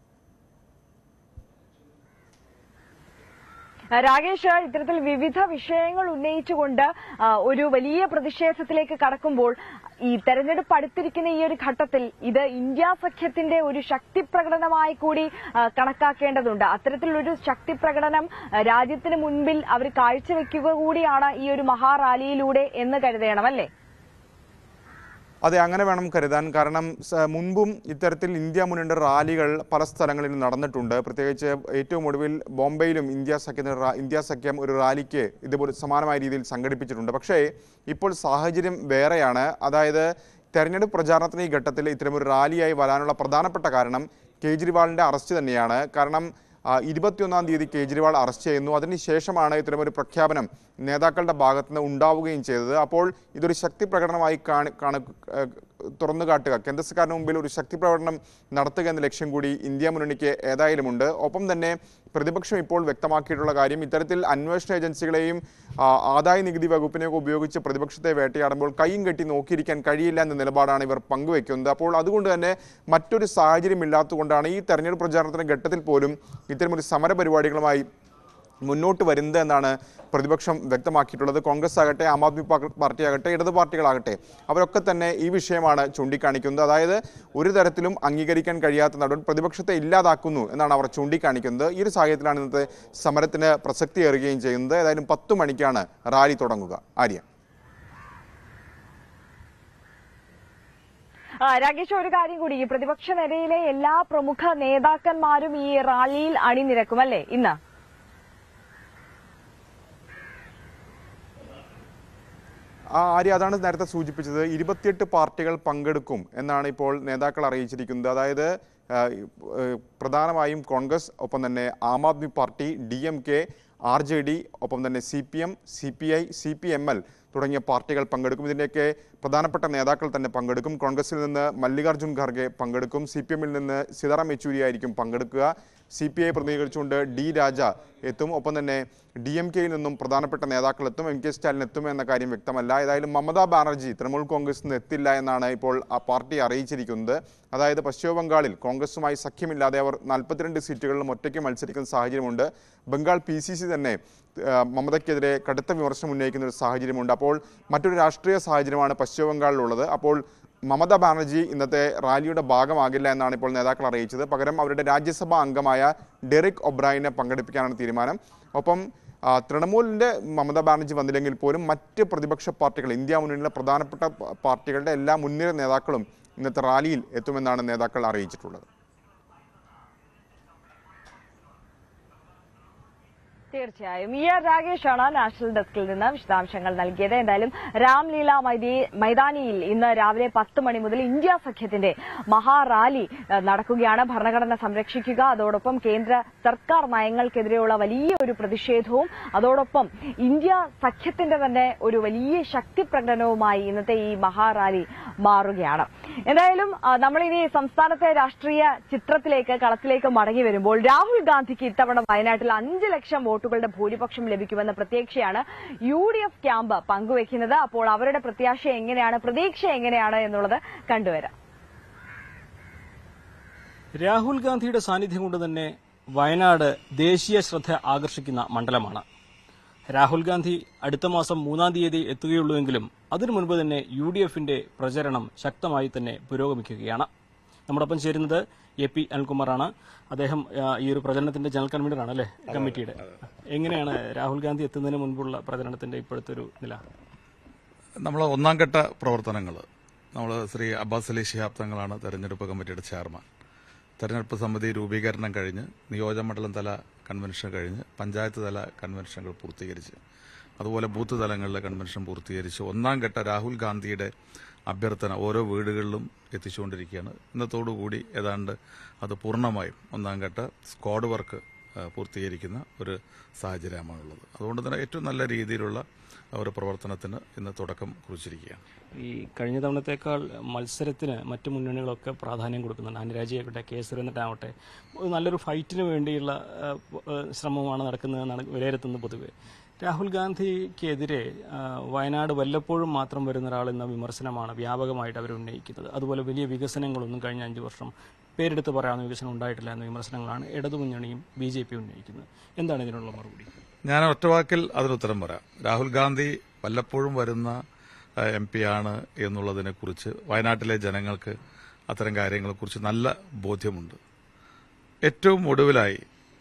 രാകേഷ് ഇത്തരത്തിൽ വിവിധ വിഷയങ്ങൾ ഉന്നയിച്ചുകൊണ്ട് ആ, ഒരു വലിയ പ്രതിഷേധത്തിലേക്ക് കടക്കുമ്പോൾ ഈ തെരഞ്ഞെടുപ്പ് അടുത്തിരിക്കുന്ന ഈ ഒരു ഘട്ടത്തിൽ ഇത് ഇന്ത്യ സഖ്യത്തിന്റെ ഒരു ശക്തി പ്രകടനമായി കൂടി ആ, കണക്കാക്കേണ്ടതുണ്ട് അത്തരത്തിലൊരു ശക്തി പ്രകടനം ആ, രാജ്യത്തിന് മുൻപിൽ അവർ കാഴ്ചവെക്കുക കൂടിയാണ് ഈ ഒരു മഹാറാലിയിലൂടെ എന്ന് കരുതണം അല്ലേ അതെ അങ്ങനെ വേണം കരുതാൻ കാരണം സ- മുൻപും ഇത്തരത്തിൽ ഇന്ത്യ മുന്നണിയുടെ റാലികൾ പല സ്ഥലങ്ങളിൽ നടന്നിട്ടുണ്ട് പ്രത്യേകിച്ച് ഏറ്റവും ഒടുവിൽ ബോംബെയിലും ഇന്ത്യ സഖ്യത്തിന് റാ- ഇന്ത്യ സഖ്യം ഒരു റാലിക്ക് ഇതുപോലെ സമാനമായ രീതിയിൽ സംഘടിപ്പിച്ചിട്ടുണ്ട് പക്ഷേ ഇപ്പോൾ സാഹചര്യം വേറെയാണ് അതായത് തെരഞ്ഞെടുപ്പ് പ്രചാരണത്തിന് ഈ ഘട്ടത്തിൽ ഇത്തരമൊരു റാലിയായി വരാനുള്ള പ്രധാനപ്പെട്ട കാരണം കേജ്രിവാളിൻ്റെ അറസ്റ്റ് തന്നെയാണ് കാരണം ആ, ഇരുപത്തിയൊന്നാം തീയതി കേജ്രിവാൾ അറസ്റ്റ് ചെയ്യുന്നു അതിനുശേഷമാണ് ഇത്തരമൊരു പ്രഖ്യാപനം നേതാക്കളുടെ ഭാഗത്ത് നിന്ന് ഉണ്ടാവുകയും ചെയ്തത് അപ്പോൾ ഇതൊരു ശക്തി പ്രകടനമായി കാണി കാണ ഏഹ് തുറന്നു കാട്ടുക കേന്ദ്ര സർക്കാരിന് മുമ്പിൽ ഒരു ശക്തി പ്രകടനം നടത്തുക എന്ന ലക്ഷ്യം കൂടി ഇന്ത്യ മുന്നണിക്ക് ഏതായാലും ഉണ്ട് ഒപ്പം തന്നെ പ്രതിപക്ഷം ഇപ്പോൾ വ്യക്തമാക്കിയിട്ടുള്ള കാര്യം ഇത്തരത്തിൽ അന്വേഷണ ഏജൻസികളെയും ആ, ആദായ നികുതി വകുപ്പിനെയൊക്കെ ഉപയോഗിച്ച് പ്രതിപക്ഷത്തെ വേട്ടയാടുമ്പോൾ കൈയും കെട്ടി നോക്കിയിരിക്കാൻ കഴിയില്ല എന്ന നിലപാടാണ് ഇവർ പങ്കുവെക്കുന്നത് അപ്പോൾ അതുകൊണ്ട് തന്നെ മറ്റൊരു സാഹചര്യം ഇല്ലാത്തതുകൊണ്ടാണ് ഈ തെരഞ്ഞെടുപ്പ് പ്രചാരണത്തിന്റെ ഘട്ടത്തിൽ പോലും ഇത്തരമൊരു സമര പരിപാടികളുമായി മുന്നോട്ട് വരുന്നത് എന്നാണ് പ്രതിപക്ഷം വ്യക്തമാക്കിയിട്ടുള്ളത് കോൺഗ്രസ് ആകട്ടെ ആം ആദ്മി പാ- പാർട്ടി ആകട്ടെ ഇടത് പാർട്ടികളാകട്ടെ അവരൊക്കെ തന്നെ ഈ വിഷയമാണ് ചൂണ്ടിക്കാണിക്കുന്നത് അതായത് ഒരു തരത്തിലും അംഗീകരിക്കാൻ കഴിയാത്ത നടപടി പ്രതിപക്ഷത്തെ ഇല്ലാതാക്കുന്നു എന്നാണ് അവർ ചൂണ്ടിക്കാണിക്കുന്നത് ഈ ഒരു സാഹചര്യത്തിലാണ് ഇന്നത്തെ സമരത്തിന് പ്രസക്തിയേറുകയും ചെയ്യുന്നത് ഏതായാലും പത്ത് മണിക്കാണ് റാലി തുടങ്ങുക ആര്യ ആ, രാകേഷ് ഒരു കാര്യം കൂടി ഈ പ്രതിപക്ഷ നിരയിലെ എല്ലാ പ്രമുഖ നേതാക്കന്മാരും ഈ റാലിയിൽ അണിനിരക്കും അല്ലേ ഇന്ന് ആ ആര്യ അതാണ് നേരത്തെ സൂചിപ്പിച്ചത് ഇരുപത്തിയെട്ട് പാർട്ടികൾ പങ്കെടുക്കും എന്നാണ് ഇപ്പോൾ നേതാക്കൾ അറിയിച്ചിരിക്കുന്നത് അതായത് ആ, ഏ, പ്രധാനമായും കോൺഗ്രസ് ഒപ്പം തന്നെ Aam Aadmi party D M K R J D ഒപ്പം തന്നെ C P M C P I C P M L തുടങ്ങിയ പാർട്ടികൾ പങ്കെടുക്കും ഇതിൻ്റെയൊക്കെ പ്രധാനപ്പെട്ട നേതാക്കൾ തന്നെ പങ്കെടുക്കും കോൺഗ്രസിൽ നിന്ന് മല്ലികാർജ്ജുൻ ഖാർഗെ പങ്കെടുക്കും സി പി എമ്മിൽ നിന്ന് സീതാറാം യെച്ചൂരി ആയിരിക്കും പങ്കെടുക്കുക സി പി ഐ പ്രതിനിധീകരിച്ചുകൊണ്ട് ഡി രാജ എത്തും ഒപ്പം തന്നെ ഡി എം കെയിൽ നിന്നും പ്രധാനപ്പെട്ട നേതാക്കൾ എത്തും എം കെ സ്റ്റാലിൻ എത്തും എന്ന കാര്യം വ്യക്തമല്ല ഏതായാലും മമതാ ബാനർജി തൃണമൂൽ കോൺഗ്രസിൽ നിന്ന് എത്തില്ല എന്നാണ് ഇപ്പോൾ ആ പാർട്ടി അറിയിച്ചിരിക്കുന്നത് അതായത് പശ്ചിമ ബംഗാളിൽ കോൺഗ്രസുമായി സഖ്യമില്ലാതെ അവർ നാൽപ്പത്തിരണ്ട് സീറ്റുകളിലും ഒറ്റയ്ക്ക് മത്സരിക്കുന്ന സാഹചര്യമുണ്ട് ബംഗാൾ പി സി സി തന്നെ ആ, മമതയ്ക്കെതിരെ കടുത്ത വിമർശനം ഉന്നയിക്കുന്ന ഒരു സാഹചര്യമുണ്ട് അപ്പോൾ മറ്റൊരു രാഷ്ട്രീയ സാഹചര്യമാണ് പശ്ചിമ ബംഗാളിലുള്ളത് അപ്പോൾ മമതാ ബാനർജി ഇന്നത്തെ റാലിയുടെ ഭാഗമാകില്ല എന്നാണ് ഇപ്പോൾ നേതാക്കൾ അറിയിച്ചത് പകരം അവരുടെ രാജ്യസഭാ അംഗമായ ഡെറിക് ഒബ്രായിനെ പങ്കെടുപ്പിക്കാനാണ് തീരുമാനം ഒപ്പം ആ, തൃണമൂലിന്റെ മമതാ ബാനർജി വന്നില്ലെങ്കിൽ പോലും മറ്റ് പ്രതിപക്ഷ പാർട്ടികൾ ഇന്ത്യ മുന്നണിയിലെ പ്രധാനപ്പെട്ട പ- പാർട്ടികളുടെ എല്ലാ മുൻനിര നേതാക്കളും ഇന്നത്തെ റാലിയിൽ എത്തുമെന്നാണ് നേതാക്കൾ അറിയിച്ചിട്ടുള്ളത് തീർച്ചയായും ഇ ആർ രാകേഷാണ് നാഷണൽ ഡെസ്കിൽ നിന്ന് വിശദാംശങ്ങൾ നൽകിയത് എന്തായാലും രാംലീല മൈദി- മൈതാനിയിൽ ഇന്ന് രാവിലെ പത്ത് മണി മുതൽ ഇന്ത്യ സഖ്യത്തിന്റെ മഹാറാലി ഏഹ്, നടക്കുകയാണ് ഭരണഘടന സംരക്ഷിക്കുക അതോടൊപ്പം കേന്ദ്ര സർക്കാർ നയങ്ങൾക്കെതിരെയുള്ള വലിയ ഒരു പ്രതിഷേധവും അതോടൊപ്പം ഇന്ത്യ സഖ്യത്തിന്റെ തന്നെ ഒരു വലിയ ശക്തി പ്രകടനവുമായി ഇന്നത്തെ ഈ മഹാറാലി മാറുകയാണ് എന്തായാലും ആ, നമ്മളിനി സംസ്ഥാനത്തെ രാഷ്ട്രീയ ചിത്രത്തിലേക്ക് കളത്തിലേക്ക് മടങ്ങി വരുമ്പോൾ രാഹുൽ ഗാന്ധിക്ക് ഇത്തവണ വയനാട്ടിൽ അഞ്ച് ലക്ഷം വോട്ടുകളുടെ ഭൂരിപക്ഷം ലഭിക്കുമെന്ന പ്രതീക്ഷയാണ് യു ഡി എഫ് ക്യാമ്പ് പങ്കുവെക്കുന്നത് അപ്പോൾ അവരുടെ പ്രത്യാശ എങ്ങനെയാണ് പ്രതീക്ഷ എങ്ങനെയാണ് എന്നുള്ളത് കണ്ടുവരാം രാഹുൽ ഗാന്ധിയുടെ സാന്നിധ്യം കൊണ്ട് തന്നെ വയനാട് ദേശീയ ശ്രദ്ധ ആകർഷിക്കുന്ന മണ്ഡലമാണ് രാഹുൽ ഗാന്ധി അടുത്ത മാസം മൂന്നാം തീയതി എത്തുകയുള്ളൂവെങ്കിലും അതിനു മുൻപ് തന്നെ യു ഡി എഫിന്റെ പ്രചരണം ശക്തമായി തന്നെ പുരോഗമിക്കുകയാണ് നമ്മോടൊപ്പം ചേരുന്നത് എ പി അനിൽകുമാറാണ് അദ്ദേഹം ആ, ഈ ഒരു പ്രചരണത്തിന്റെ ജനറൽ കൺവീനറാണ് അല്ലേ കമ്മിറ്റിയുടെ എങ്ങനെയാണ് രാഹുൽ ഗാന്ധി എത്തുന്നതിന് മുൻപുള്ള പ്രചരണത്തിന്റെ ഇപ്പോഴത്തെ ഒരു നില നമ്മൾ ഒന്നാം ഘട്ട പ്രവർത്തനങ്ങൾ നമ്മൾ ശ്രീ അബ്ബാസ് അലി ശിഹാബ് തങ്ങളാണ് തെരഞ്ഞെടുപ്പ് കമ്മിറ്റിയുടെ ചെയർമാൻ തെരഞ്ഞെടുപ്പ് സമിതി രൂപീകരണം കഴിഞ്ഞ് നിയോജകമണ്ഡലം തല കൺവെൻഷൻ കഴിഞ്ഞ് പഞ്ചായത്ത് തല കൺവെൻഷനുകൾ പൂർത്തീകരിച്ച് അതുപോലെ ബൂത്ത് തലങ്ങളിലെ കൺവെൻഷൻ പൂർത്തീകരിച്ച് ഒന്നാം ഘട്ട രാഹുൽ ഗാന്ധിയുടെ അഭ്യർത്ഥന ഓരോ വീടുകളിലും എത്തിച്ചുകൊണ്ടിരിക്കുകയാണ് ഇന്നത്തോടുകൂടി ഏതാണ്ട് അത് പൂർണ്ണമായും ഒന്നാം ഘട്ട സ്ക്വാഡ് വർക്ക് ആ, പൂർത്തീകരിക്കുന്ന ഒരു സാഹചര്യമാണുള്ളത് അതുകൊണ്ട് തന്നെ ഏറ്റവും നല്ല രീതിയിലുള്ള ഒരു പ്രവർത്തനത്തിന് ഇന്ന് തുടക്കം കുറിച്ചിരിക്കുകയാണ് ഈ കഴിഞ്ഞ തവണത്തേക്കാൾ മത്സരത്തിന് മറ്റു മുന്നണികളൊക്കെ പ്രാധാന്യം കൊടുക്കുന്നുണ്ട് അനുരാജിയാകട്ടെ കെ സുരേന്ദ്രനാവട്ടെ ഒരു നല്ലൊരു ഫൈറ്റിന് വേണ്ടിയുള്ള ആ, ആ, ശ്രമമാണ് നടക്കുന്നതെന്നാണ് വിലയിരുത്തുന്നത് പൊതുവെ രാഹുൽ ഗാന്ധിക്കെതിരെ ആ, വയനാട് വല്ലപ്പോഴും മാത്രം വരുന്ന ഒരാളെന്ന വിമർശനമാണ് വ്യാപകമായിട്ട് അവർ ഉന്നയിക്കുന്നത് അതുപോലെ വലിയ വികസനങ്ങളൊന്നും കഴിഞ്ഞ അഞ്ചു വർഷം പേരെടുത്ത് പറയാവുന്ന വികസനം ഉണ്ടായിട്ടില്ല എന്ന വിമർശനങ്ങളാണ് ഇടതുമുന്നണിയും ബി ജെ പി ഉന്നയിക്കുന്നത് എന്താണ് ഇതിനുള്ള മറുപടി ഞാൻ ഒറ്റവാക്കിൽ അതിനുത്തരം വരാം രാഹുൽ ഗാന്ധി വല്ലപ്പോഴും വരുന്ന എം പി ആണ് എന്നുള്ളതിനെക്കുറിച്ച് വയനാട്ടിലെ ജനങ്ങൾക്ക് അത്തരം കാര്യങ്ങളെക്കുറിച്ച് നല്ല ബോധ്യമുണ്ട് ഏറ്റവും ഒടുവിലായി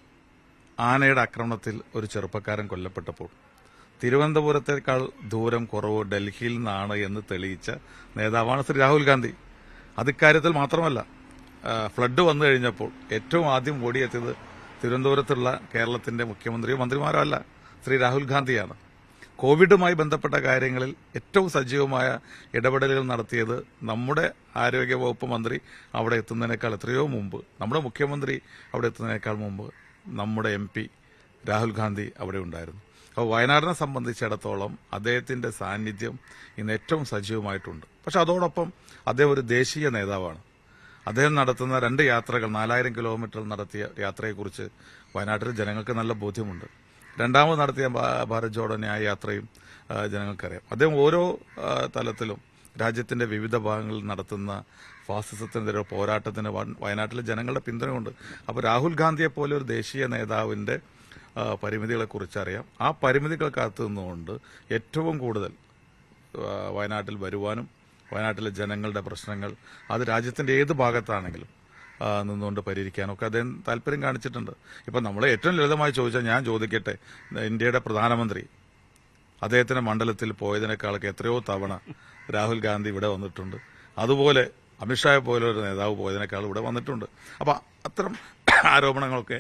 ആനയുടെ ആക്രമണത്തിൽ ഒരു ചെറുപ്പക്കാരൻ കൊല്ലപ്പെട്ടപ്പോൾ തിരുവനന്തപുരത്തേക്കാൾ ദൂരം കുറവ് ഡൽഹിയിൽ നിന്നാണ് എന്ന് തെളിയിച്ച നേതാവാണ് ശ്രീ രാഹുൽ ഗാന്ധി അത് ഇക്കാര്യത്തിൽ മാത്രമല്ല ആ, ഫ്ലഡ് വന്നു കഴിഞ്ഞപ്പോൾ ഏറ്റവും ആദ്യം ഓടിയെത്തിയത് തിരുവനന്തപുരത്തുള്ള കേരളത്തിന്റെ മുഖ്യമന്ത്രിയോ മന്ത്രിമാരോ അല്ല ശ്രീ രാഹുൽ ഗാന്ധിയാണ് കോവിഡുമായി ബന്ധപ്പെട്ട കാര്യങ്ങളിൽ ഏറ്റവും സജീവമായ ഇടപെടലുകൾ നടത്തിയത് നമ്മുടെ ആരോഗ്യ വകുപ്പ് മന്ത്രി അവിടെ എത്തുന്നതിനേക്കാൾ എത്രയോ മുമ്പ് നമ്മുടെ മുഖ്യമന്ത്രി അവിടെ എത്തുന്നതിനേക്കാൾ മുമ്പ് നമ്മുടെ എം പി രാഹുൽ ഗാന്ധി അവിടെ ഉണ്ടായിരുന്നു അപ്പോൾ വയനാടിനെ സംബന്ധിച്ചിടത്തോളം അദ്ദേഹത്തിന്റെ സാന്നിധ്യം ഇന്ന് ഏറ്റവും സജീവമായിട്ടുണ്ട് പക്ഷെ അതോടൊപ്പം അദ്ദേഹം ഒരു ദേശീയ നേതാവാണ് അദ്ദേഹം നടത്തുന്ന രണ്ട് യാത്രകൾ നാലായിരം കിലോമീറ്റർ നടത്തിയ യാത്രയെക്കുറിച്ച് വയനാട്ടിൽ ജനങ്ങൾക്ക് നല്ല ബോധ്യമുണ്ട് രണ്ടാമത് നടത്തിയ ഭാ- ഭാരത് ജോഡോ ന്യായ യാത്രയും ആ, ജനങ്ങൾക്കറിയാം അദ്ദേഹം ഓരോ ആ, തലത്തിലും രാജ്യത്തിന്റെ വിവിധ ഭാഗങ്ങളിൽ നടത്തുന്ന ഫാസിസത്തിനെതിരെ പോരാട്ടത്തിന് വ- വയനാട്ടിലെ ജനങ്ങളുടെ പിന്തുണയുണ്ട് അപ്പോൾ രാഹുൽ ഗാന്ധിയെ പോലെ ഒരു ദേശീയ നേതാവിന്റെ ആ, പരിമിതികളെക്കുറിച്ച് അറിയാം ആ പരിമിതികൾക്കകത്ത് നിന്നുകൊണ്ട് ഏറ്റവും കൂടുതൽ ആ, വയനാട്ടിൽ വരുവാനും വയനാട്ടിലെ ജനങ്ങളുടെ പ്രശ്നങ്ങൾ അത് രാജ്യത്തിന്റെ ഏത് ഭാഗത്താണെങ്കിലും ആ, നിന്നുകൊണ്ട് പരിഹരിക്കാനൊക്കെ അദ്ദേഹം താല്പര്യം കാണിച്ചിട്ടുണ്ട് ഇപ്പം നമ്മൾ ഏറ്റവും ലളിതമായി ചോദിച്ചാൽ ഞാൻ ചോദിക്കട്ടെ ഇന്ത്യയുടെ പ്രധാനമന്ത്രി അദ്ദേഹത്തിന്റെ മണ്ഡലത്തിൽ പോയതിനേക്കാളൊക്കെ എത്രയോ തവണ രാഹുൽ ഗാന്ധി ഇവിടെ വന്നിട്ടുണ്ട് അതുപോലെ അമിത്ഷായെ പോലെ ഒരു നേതാവ് പോയതിനേക്കാൾ ഇവിടെ വന്നിട്ടുണ്ട് അപ്പം അത്തരം ആരോപണങ്ങളൊക്കെ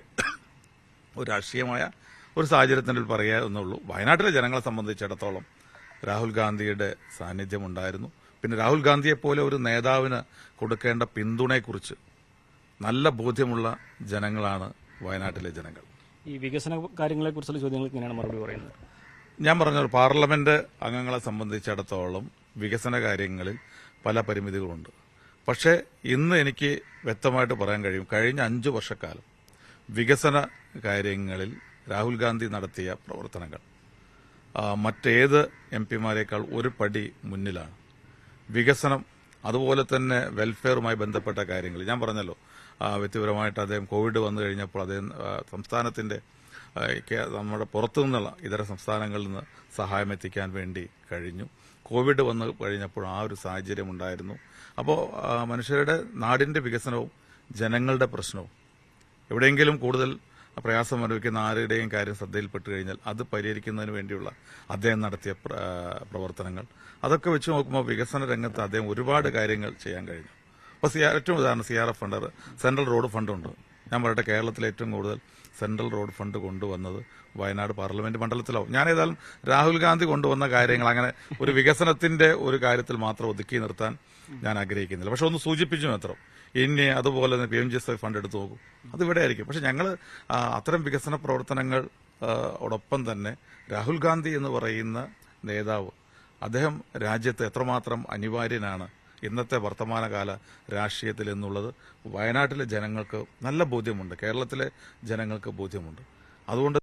ഒരു രാഷ്ട്രീയമായ ഒരു സാഹചര്യത്തിൽ പറയുക എന്നുള്ളൂ വയനാട്ടിലെ ജനങ്ങളെ സംബന്ധിച്ചിടത്തോളം രാഹുൽ ഗാന്ധിയുടെ സാന്നിധ്യം ഉണ്ടായിരുന്നു പിന്നെ രാഹുൽ ഗാന്ധിയെ പോലെ ഒരു നേതാവിന് കൊടുക്കേണ്ട പിന്തുണയെക്കുറിച്ച് നല്ല ബോധ്യമുള്ള ജനങ്ങളാണ് വയനാട്ടിലെ ജനങ്ങൾ ഈ വികസന കാര്യങ്ങളെക്കുറിച്ചുള്ള ചോദ്യങ്ങൾക്ക് ഇങ്ങനെയാണ് മറുപടി പറയുന്നത് ഞാൻ പറഞ്ഞ പോലെ പാർലമെന്റ് അംഗങ്ങളെ സംബന്ധിച്ചിടത്തോളം വികസന കാര്യങ്ങളിൽ പല പരിമിതികളുണ്ട് പക്ഷേ ഇന്ന് എനിക്ക് വ്യക്തമായിട്ട് പറയാൻ കഴിയും കഴിഞ്ഞ അഞ്ചു വർഷക്കാലം വികസന കാര്യങ്ങളിൽ രാഹുൽ ഗാന്ധി നടത്തിയ പ്രവർത്തനങ്ങൾ ആ, മറ്റേത് എം പിമാരെക്കാൾ ഒരു പടി മുന്നിലാണ് വികസനം അതുപോലെ തന്നെ വെൽഫെയറുമായി ബന്ധപ്പെട്ട കാര്യങ്ങൾ ഞാൻ പറഞ്ഞല്ലോ ആ, വ്യക്തിപരമായിട്ട് അദ്ദേഹം കോവിഡ് വന്നു കഴിഞ്ഞപ്പോൾ അദ്ദേഹം ആ, സംസ്ഥാനത്തിന്റെ ആ, കേ- നമ്മുടെ പുറത്തു നിന്നുള്ള ഇതര സംസ്ഥാനങ്ങളിൽ നിന്ന് സഹായം എത്തിക്കാൻ വേണ്ടി കഴിഞ്ഞു കോവിഡ് വന്നു കഴിഞ്ഞപ്പോൾ ആ ഒരു സാഹചര്യം ഉണ്ടായിരുന്നു അപ്പോൾ മനുഷ്യരുടെ നാടിന്റെ വികസനവും ജനങ്ങളുടെ പ്രശ്നവും എവിടെയെങ്കിലും കൂടുതൽ പ്രയാസം അനുഭവിക്കുന്ന ആരുടെയും കാര്യം ശ്രദ്ധയിൽപ്പെട്ട് കഴിഞ്ഞാൽ അത് പരിഹരിക്കുന്നതിന് വേണ്ടിയുള്ള അദ്ദേഹം നടത്തിയ പ്ര- ആ, പ്രവർത്തനങ്ങൾ അതൊക്കെ വെച്ച് നോക്കുമ്പോൾ വികസന രംഗത്ത് അദ്ദേഹം ഒരുപാട് കാര്യങ്ങൾ ചെയ്യാൻ കഴിഞ്ഞു അപ്പോൾ സി ഏറ്റവും ഉദാഹരണം C R F fund central road ഫണ്ടുണ്ട് ഞാൻ പറയട്ടെ കേരളത്തിൽ ഏറ്റവും കൂടുതൽ സെൻട്രൽ റോഡ് ഫണ്ട് കൊണ്ടുവന്നത് വയനാട് പാർലമെന്റ് മണ്ഡലത്തിലാവും ഞാൻ ഏതായാലും രാഹുൽ ഗാന്ധി കൊണ്ടുവന്ന കാര്യങ്ങൾ അങ്ങനെ ഒരു വികസനത്തിന്റെ ഒരു കാര്യത്തിൽ മാത്രം ഒതുക്കി നിർത്താൻ ഞാൻ ആഗ്രഹിക്കുന്നില്ല പക്ഷെ ഒന്ന് സൂചിപ്പിച്ചു മാത്രം ഇനി അതുപോലെ തന്നെ P M G S Y fund എടുത്തു നോക്കും അത് ഇവിടെ ആയിരിക്കും പക്ഷെ ഞങ്ങൾ അത്തരം വികസന പ്രവർത്തനങ്ങൾ ആ, ഓടൊപ്പം തന്നെ രാഹുൽ ഗാന്ധി എന്ന് പറയുന്ന നേതാവ് അദ്ദേഹം രാജ്യത്ത് എത്രമാത്രം അനിവാര്യനാണ് ഇന്നത്തെ വർത്തമാനകാല രാഷ്ട്രീയത്തിൽ എന്നുള്ളത് വയനാട്ടിലെ ജനങ്ങൾക്ക് നല്ല ബോധ്യമുണ്ട് കേരളത്തിലെ ജനങ്ങൾക്ക് ബോധ്യമുണ്ട് അതുകൊണ്ട്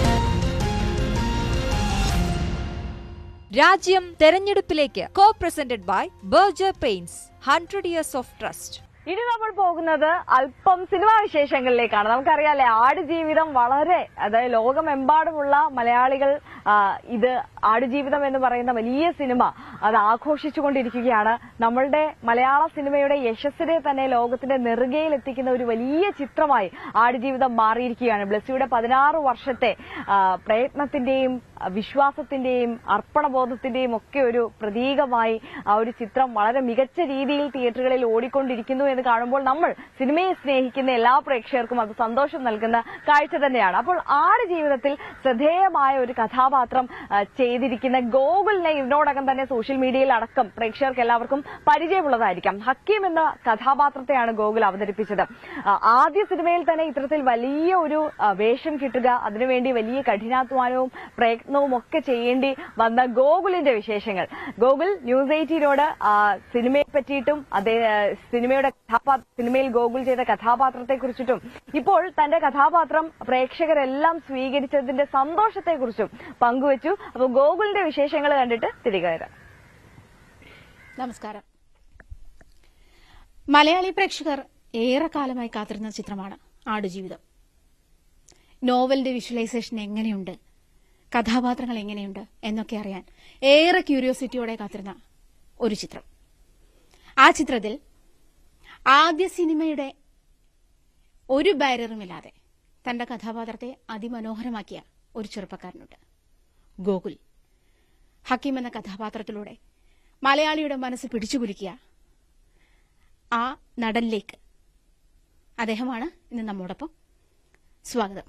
രാജ്യം തെരഞ്ഞെടുപ്പിലേക്ക് co presented by Berger paints hundred years of trust ഇനി നമ്മൾ പോകുന്നത് അല്പം സിനിമാ വിശേഷങ്ങളിലേക്കാണ് നമുക്കറിയാലേ ആടുജീവിതം വളരെ അതായത് ലോകമെമ്പാടുമുള്ള മലയാളികൾ ആ, ഇത് ആടുജീവിതം എന്ന് പറയുന്ന വലിയ സിനിമ അത് ആഘോഷിച്ചുകൊണ്ടിരിക്കുകയാണ് നമ്മളുടെ മലയാള സിനിമയുടെ യശസ്സിനെ തന്നെ ലോകത്തിന്റെ നെറുകയിൽ എത്തിക്കുന്ന ഒരു വലിയ ചിത്രമായി ആടുജീവിതം മാറിയിരിക്കുകയാണ് ബ്ലസ്സിയുടെ പതിനാറ് വർഷത്തെ ആ, പ്രയത്നത്തിന്റെയും ആ, വിശ്വാസത്തിന്റെയും അർപ്പണബോധത്തിന്റെയും ഒക്കെ ഒരു പ്രതീകമായി ആ ഒരു ചിത്രം വളരെ മികച്ച രീതിയിൽ തിയേറ്ററുകളിൽ ഓടിക്കൊണ്ടിരിക്കുന്നു എന്ന് കാണുമ്പോൾ നമ്മൾ സിനിമയെ സ്നേഹിക്കുന്ന എല്ലാ പ്രേക്ഷകർക്കും അത് സന്തോഷം നൽകുന്ന കാഴ്ച തന്നെയാണ് അപ്പോൾ ആട് ജീവിതത്തിൽ ശ്രദ്ധേയമായ ഒരു കഥാപാത്രം ആ, ചെയ്തിരിക്കുന്ന ഗോകുലിനെ ഇതിനോടകം തന്നെ സോഷ്യൽ മീഡിയയിൽ അടക്കം പ്രേക്ഷകർക്ക് എല്ലാവർക്കും പരിചയമുള്ളതായിരിക്കാം ഹക്കീം എന്ന കഥാപാത്രത്തെയാണ് ഗോകുൽ അവതരിപ്പിച്ചത് ആ, ആദ്യ സിനിമയിൽ തന്നെ ഇത്തരത്തിൽ വലിയ ഒരു ആ, വേഷം കിട്ടുക അതിനുവേണ്ടി വലിയ കഠിനാധ്വാനവും പ്രയത്നവും ഒക്കെ ചെയ്യേണ്ടി വന്ന ഗോകുലിന്റെ വിശേഷങ്ങൾ ഗോകുൽ ന്യൂസ് എയ്റ്റീനോട് സിനിമയെ പറ്റിയിട്ടും അതേ ആ, സിനിമയുടെ കഥാപാത്ര സിനിമയിൽ ഗോകുൽ ചെയ്ത കഥാപാത്രത്തെ കുറിച്ചിട്ടും ഇപ്പോൾ തന്റെ കഥാപാത്രം പ്രേക്ഷകരെല്ലാം സ്വീകരിച്ചതിന്റെ സന്തോഷത്തെക്കുറിച്ചും പങ്കുവച്ചു അപ്പോൾ ഗോകുലിന്റെ വിശേഷങ്ങൾ കണ്ടിട്ട് തിരികെ വരാം നമസ്കാരം മലയാളി പ്രേക്ഷകർ ഏറെക്കാലമായി കാത്തിരുന്ന ചിത്രമാണ് ആടുജീവിതം നോവലിന്റെ വിഷ്വലൈസേഷൻ എങ്ങനെയുണ്ട് കഥാപാത്രങ്ങൾ എങ്ങനെയുണ്ട് എന്നൊക്കെ അറിയാൻ ഏറെ ക്യൂരിയോസിറ്റിയോടെ കാത്തിരുന്ന ഒരു ചിത്രം ആ ചിത്രത്തിൽ ആദ്യ സിനിമയുടെ ഒരു ബാരിയറുമില്ലാതെ തന്റെ കഥാപാത്രത്തെ അതിമനോഹരമാക്കിയ ഒരു ചെറുപ്പക്കാരനുണ്ട് ഗോകുൽ ഹക്കീം എന്ന കഥാപാത്രത്തിലൂടെ മലയാളിയുടെ മനസ്സ് പിടിച്ചുകുലുക്കിയ ആ നടനിലേക്ക് അദ്ദേഹമാണ് ഇന്ന് നമ്മോടൊപ്പം സ്വാഗതം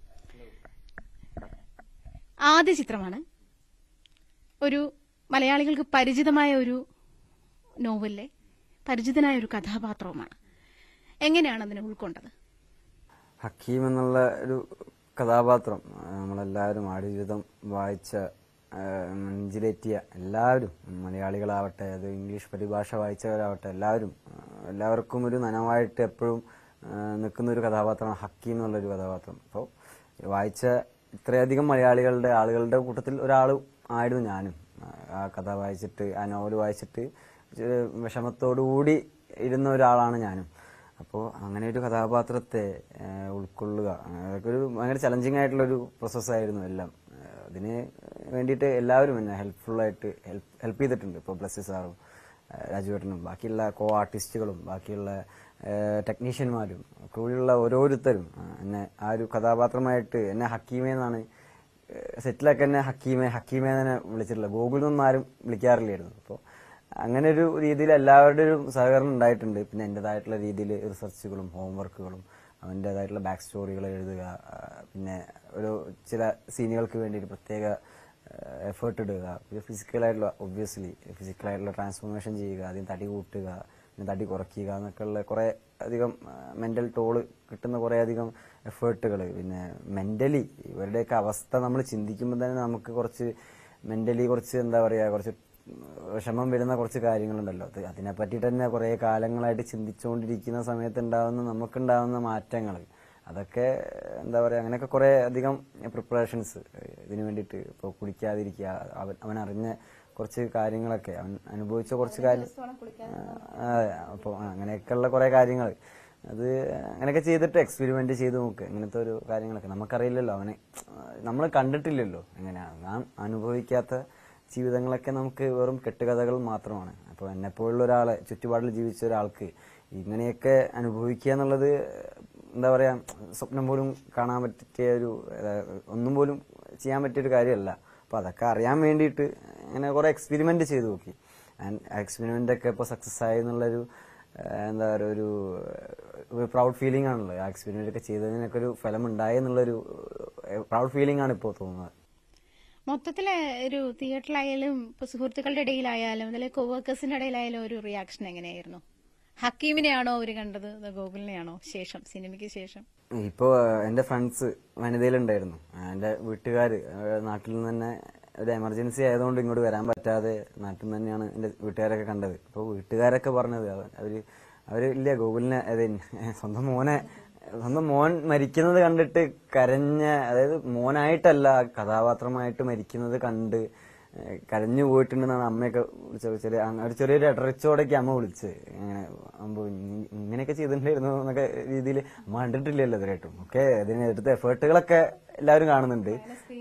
ആദ്യ ചിത്രമാണ് ഒരു മലയാളികൾക്ക് പരിചിതമായ ഒരു നോവലിലെ പരിചിതനായ ഒരു കഥാപാത്രവുമാണ് എങ്ങനെയാണ് അതിനെ ഉൾക്കൊണ്ടത് ഹക്കീം എന്നുള്ള ഒരു കഥാപാത്രം ആ, നമ്മളെല്ലാവരും ആടുജീവിതം വായിച്ച ആ, നെഞ്ചിലേറ്റിയ എല്ലാവരും മലയാളികളാവട്ടെ അത് ഇംഗ്ലീഷ് പരിഭാഷ വായിച്ചവരാവട്ടെ എല്ലാവരും ആ, എല്ലാവർക്കും ഒരു നനവായിട്ട് എപ്പോഴും ആ, നിൽക്കുന്ന ഒരു കഥാപാത്രമാണ് ഹക്കീം എന്നുള്ളൊരു കഥാപാത്രം അപ്പോൾ വായിച്ച ഇത്രയധികം മലയാളികളുടെ ആളുകളുടെ കൂട്ടത്തിൽ ഒരാൾ ആയിരുന്നു ഞാനും ആ, ആ കഥ വായിച്ചിട്ട് ആ നോവൽ വായിച്ചിട്ട് ഒരു വിഷമത്തോടു കൂടി ഇരുന്ന ഒരാളാണ് ഞാനും അപ്പോൾ അങ്ങനെ ഒരു കഥാപാത്രത്തെ ഏഹ്, ഉൾക്കൊള്ളുക അതൊക്കെ ഒരു ഭയങ്കര ചലഞ്ചിങ് ആയിട്ടുള്ള ഒരു പ്രോസസ്സായിരുന്നു എല്ലാം ഏഹ്, അതിന് വേണ്ടിയിട്ട് എല്ലാവരും എന്നെ ഹെൽപ്ഫുള്ളായിട്ട് ഹെൽപ്പ് ഹെൽപ്പ് ചെയ്തിട്ടുണ്ട് ഇപ്പോൾ ബ്ലസ്സി സാറും ഏഹ്, രാജുവേട്ടനും ബാക്കിയുള്ള കോ ആർട്ടിസ്റ്റുകളും ബാക്കിയുള്ള ടെക്നീഷ്യന്മാരും ക്രൂവിലുള്ള ഓരോരുത്തരും ആ, എന്നെ ആ ഒരു കഥാപാത്രമായിട്ട് എന്നെ ഹക്കീമേ എന്നാണ് സെറ്റിലൊക്കെ എന്നെ ഹക്കീമെ ഹക്കീമെ തന്നെ വിളിച്ചിട്ടില്ല ഗൂഗിളിൽ നിന്നും ആരും വിളിക്കാറില്ലായിരുന്നു അപ്പോൾ അങ്ങനെ ഒരു രീതിയിൽ എല്ലാവരുടെ ഒരു സഹകരണം ഉണ്ടായിട്ടുണ്ട് പിന്നെ എൻ്റെതായിട്ടുള്ള രീതിയിൽ റിസർച്ചുകളും ഹോംവർക്കുകളും അവൻ്റെതായിട്ടുള്ള ബാക്ക് സ്റ്റോറികൾ എഴുതുക ആ, പിന്നെ ഒരു ചില സീനുകൾക്ക് വേണ്ടി പ്രത്യേക എഫേർട്ട് ഇടുക പിന്നെ ഫിസിക്കലായിട്ടുള്ള ഒബ്വിയസ്ലി ഫിസിക്കലായിട്ടുള്ള ട്രാൻസ്ഫോർമേഷൻ ചെയ്യുക ആദ്യം തടി കൂട്ടുക പിന്നെ തടി കുറയ്ക്കുക എന്നൊക്കെ ഉള്ള കുറേ അധികം മെന്റൽ ടോള് കിട്ടുന്ന കുറേ അധികം എഫേർട്ടുകൾ പിന്നെ മെന്റലി ഇവരുടെയൊക്കെ അവസ്ഥ നമ്മൾ ചിന്തിക്കുമ്പോൾ തന്നെ നമുക്ക് കുറച്ച് മെന്റലി കുറച്ച് എന്താ പറയുക കുറച്ച് വിഷമം വരുന്ന കുറച്ച് കാര്യങ്ങളുണ്ടല്ലോ അത് അതിനെ പറ്റിയിട്ട് തന്നെ കുറേ കാലങ്ങളായിട്ട് ചിന്തിച്ചുകൊണ്ടിരിക്കുന്ന സമയത്ത് ഉണ്ടാകുന്ന നമുക്കുണ്ടാകുന്ന മാറ്റങ്ങൾ അതൊക്കെ എന്താ പറയുക അങ്ങനെയൊക്കെ കുറേ അധികം പ്രിപ്പറേഷൻസ് ഇതിനു വേണ്ടിയിട്ട് ഇപ്പോൾ കുടിക്കാതിരിക്കുക അവൻ അവൻ അറിഞ്ഞ കുറച്ച് കാര്യങ്ങളൊക്കെ അവൻ അനുഭവിച്ച കുറച്ച് കാര്യം അതെ അപ്പോൾ അങ്ങനെയൊക്കെയുള്ള കുറേ കാര്യങ്ങൾ അത് അങ്ങനെയൊക്കെ ചെയ്തിട്ട് എക്സ്പെരിമെന്റ് ചെയ്ത് നോക്ക് അങ്ങനത്തെ ഒരു കാര്യങ്ങളൊക്കെ നമുക്കറിയില്ലല്ലോ അവനെ നമ്മൾ കണ്ടിട്ടില്ലല്ലോ എങ്ങനെയാണ് നാം അനുഭവിക്കാത്ത ജീവിതങ്ങളൊക്കെ നമുക്ക് വെറും കെട്ടുകഥകൾ മാത്രമാണ് അപ്പോൾ എന്നെപ്പോലുള്ള ഒരാളെ ചുറ്റുപാടിൽ ജീവിച്ച ഒരാൾക്ക് ഇങ്ങനെയൊക്കെ അനുഭവിക്കുക എന്നുള്ളത് എന്താ പറയാ സ്വപ്നം പോലും കാണാൻ പറ്റിയ ഒരു ഏഹ്, ഒന്നും പോലും ചെയ്യാൻ പറ്റിയ ഒരു കാര്യമല്ല അപ്പോൾ അതൊക്കെ അറിയാൻ വേണ്ടിയിട്ട് അങ്ങനെ കുറേ എക്സ്പെരിമെന്റ് ചെയ്തു നോക്കി ആൻഡ് എക്സ്പെരിമെന്റ് ഒക്കെ ഇപ്പോൾ സക്സസ് ആയി എന്നുള്ളൊരു ഏഹ്, എന്താ പറയുക ഒരു ഒരു പ്രൗഡ് ഫീലിംഗ് ആണല്ലോ ആ എക്സ്പെരിമെന്റ് ഒക്കെ ചെയ്തതിനൊക്കെ ഒരു ഫലം ഉണ്ടായി എന്നുള്ളൊരു പ്രൗഡ് ഫീലിംഗ് ആണ് ഇപ്പോൾ തോന്നുന്നത് മൊത്തത്തില് ഒരു തിയേറ്ററിലായാലും ഇപ്പൊ സുഹൃത്തുക്കളുടെ ഇടയിലായാലും അതിലെ കോവർക്കേഴ്സിന്റെ ഇടയിലായാലും ഒരു റിയാക്ഷൻ എങ്ങനെയായിരുന്നു ഹക്കീമിനെയാണോ അവര് കണ്ടത് അതോ ഗോകുലിനെയാണോ ശേഷം സിനിമയ്ക്ക് ശേഷം ഇപ്പോൾ എൻ്റെ ഫ്രണ്ട്സ് വനിതയിലുണ്ടായിരുന്നു എൻ്റെ വീട്ടുകാർ നാട്ടിൽ നിന്ന് തന്നെ ഒരു എമർജൻസി ആയതുകൊണ്ട് ഇങ്ങോട്ട് വരാൻ പറ്റാതെ നാട്ടിൽ നിന്ന് തന്നെയാണ് എൻ്റെ വീട്ടുകാരൊക്കെ കണ്ടത് അപ്പോൾ വീട്ടുകാരൊക്കെ പറഞ്ഞത് അവ- അവര് അവര് ഇല്ല ഗൂഗിളിനെ അതെ സ്വന്തം മോനെ സ്വന്തം മോൻ മരിക്കുന്നത് കണ്ടിട്ട് കരഞ്ഞ അതായത് മോനായിട്ടല്ല കഥാപാത്രമായിട്ട് മരിക്കുന്നത് കണ്ട് ഏഹ് കരഞ്ഞു പോയിട്ടുണ്ടെന്നാണ് അമ്മയൊക്കെ വിളിച്ചത് ചെറിയ അങ്ങ- ഒരു ചെറിയൊരു ഇടറിച്ചോടൊക്കെ അമ്മ വിളിച്ച് ഇങ്ങനെ അമ്പോ ഇ- ഇങ്ങനെയൊക്കെ ചെയ്തിട്ടുണ്ടായിരുന്നു എന്നൊക്കെ രീതിയിൽ അമ്മ കണ്ടിട്ടില്ലല്ലോ ഇതുവരെയായിട്ടും ഒക്കെ അതിന് എടുത്ത എഫേർട്ടുകളൊക്കെ എല്ലാവരും കാണുന്നുണ്ട്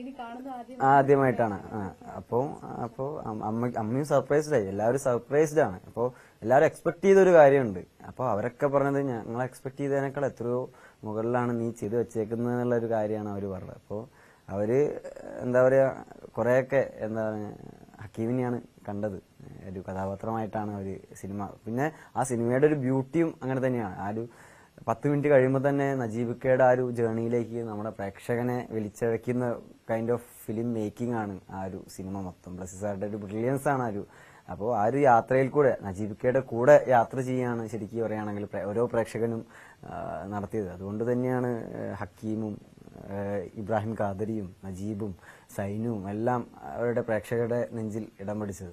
ആദ്യമായിട്ടാണ് ആ അപ്പോൾ അപ്പോൾ അമ്മ അമ്മയും സർപ്രൈസ്ഡ് ആയി എല്ലാവരും സർപ്രൈസ്ഡ് ആണ് അപ്പോൾ എല്ലാവരും എക്സ്പെക്ട് ചെയ്ത ഒരു കാര്യമുണ്ട് അപ്പോൾ അവരൊക്കെ പറഞ്ഞത് ഞങ്ങൾ എക്സ്പെക്ട് ചെയ്തതിനേക്കാൾ എത്രയോ മുകളിലാണ് നീ ചെയ്തു വെച്ചേക്കുന്നത് എന്നുള്ള ഒരു കാര്യമാണ് അവർ പറഞ്ഞത് അപ്പോൾ അവര് എന്താ പറയാ കുറെയൊക്കെ എന്താ പറയാ ഹക്കീമിനെയാണ് കണ്ടത് ഒരു കഥാപാത്രമായിട്ടാണ് അവര് സിനിമ പിന്നെ ആ സിനിമയുടെ ഒരു ബ്യൂട്ടിയും അങ്ങനെ തന്നെയാണ് ആ ഒരു പത്ത് മിനിറ്റ് കഴിയുമ്പോൾ തന്നെ നജീബിക്കയുടെ ആ ഒരു ജേണിയിലേക്ക് നമ്മുടെ പ്രേക്ഷകനെ വലിച്ചഴക്കുന്ന കൈൻഡ് ഓഫ് ഫിലിം മേക്കിംഗ് ആണ് ആ ഒരു സിനിമ മൊത്തം ബ്ലസ്സി സാറുടെ ഒരു ബ്രില്യൻസ് ആണ് ആ ഒരു അപ്പോൾ ആ ഒരു യാത്രയിൽ കൂടെ നജീബിക്കയുടെ കൂടെ യാത്ര ചെയ്യാണ് ശരിക്കും പറയുകയാണെങ്കിൽ പ്രേ- ഓരോ പ്രേക്ഷകനും ആ, നടത്തിയത് അതുകൊണ്ട് തന്നെയാണ് ഏഹ്, ഹക്കീമും ഏഹ്, ഇബ്രാഹിം ഖാദരിയും നജീബും സൈനുവും എല്ലാം അവരുടെ പ്രേക്ഷകരുടെ നെഞ്ചിൽ ഇടം പിടിച്ചത്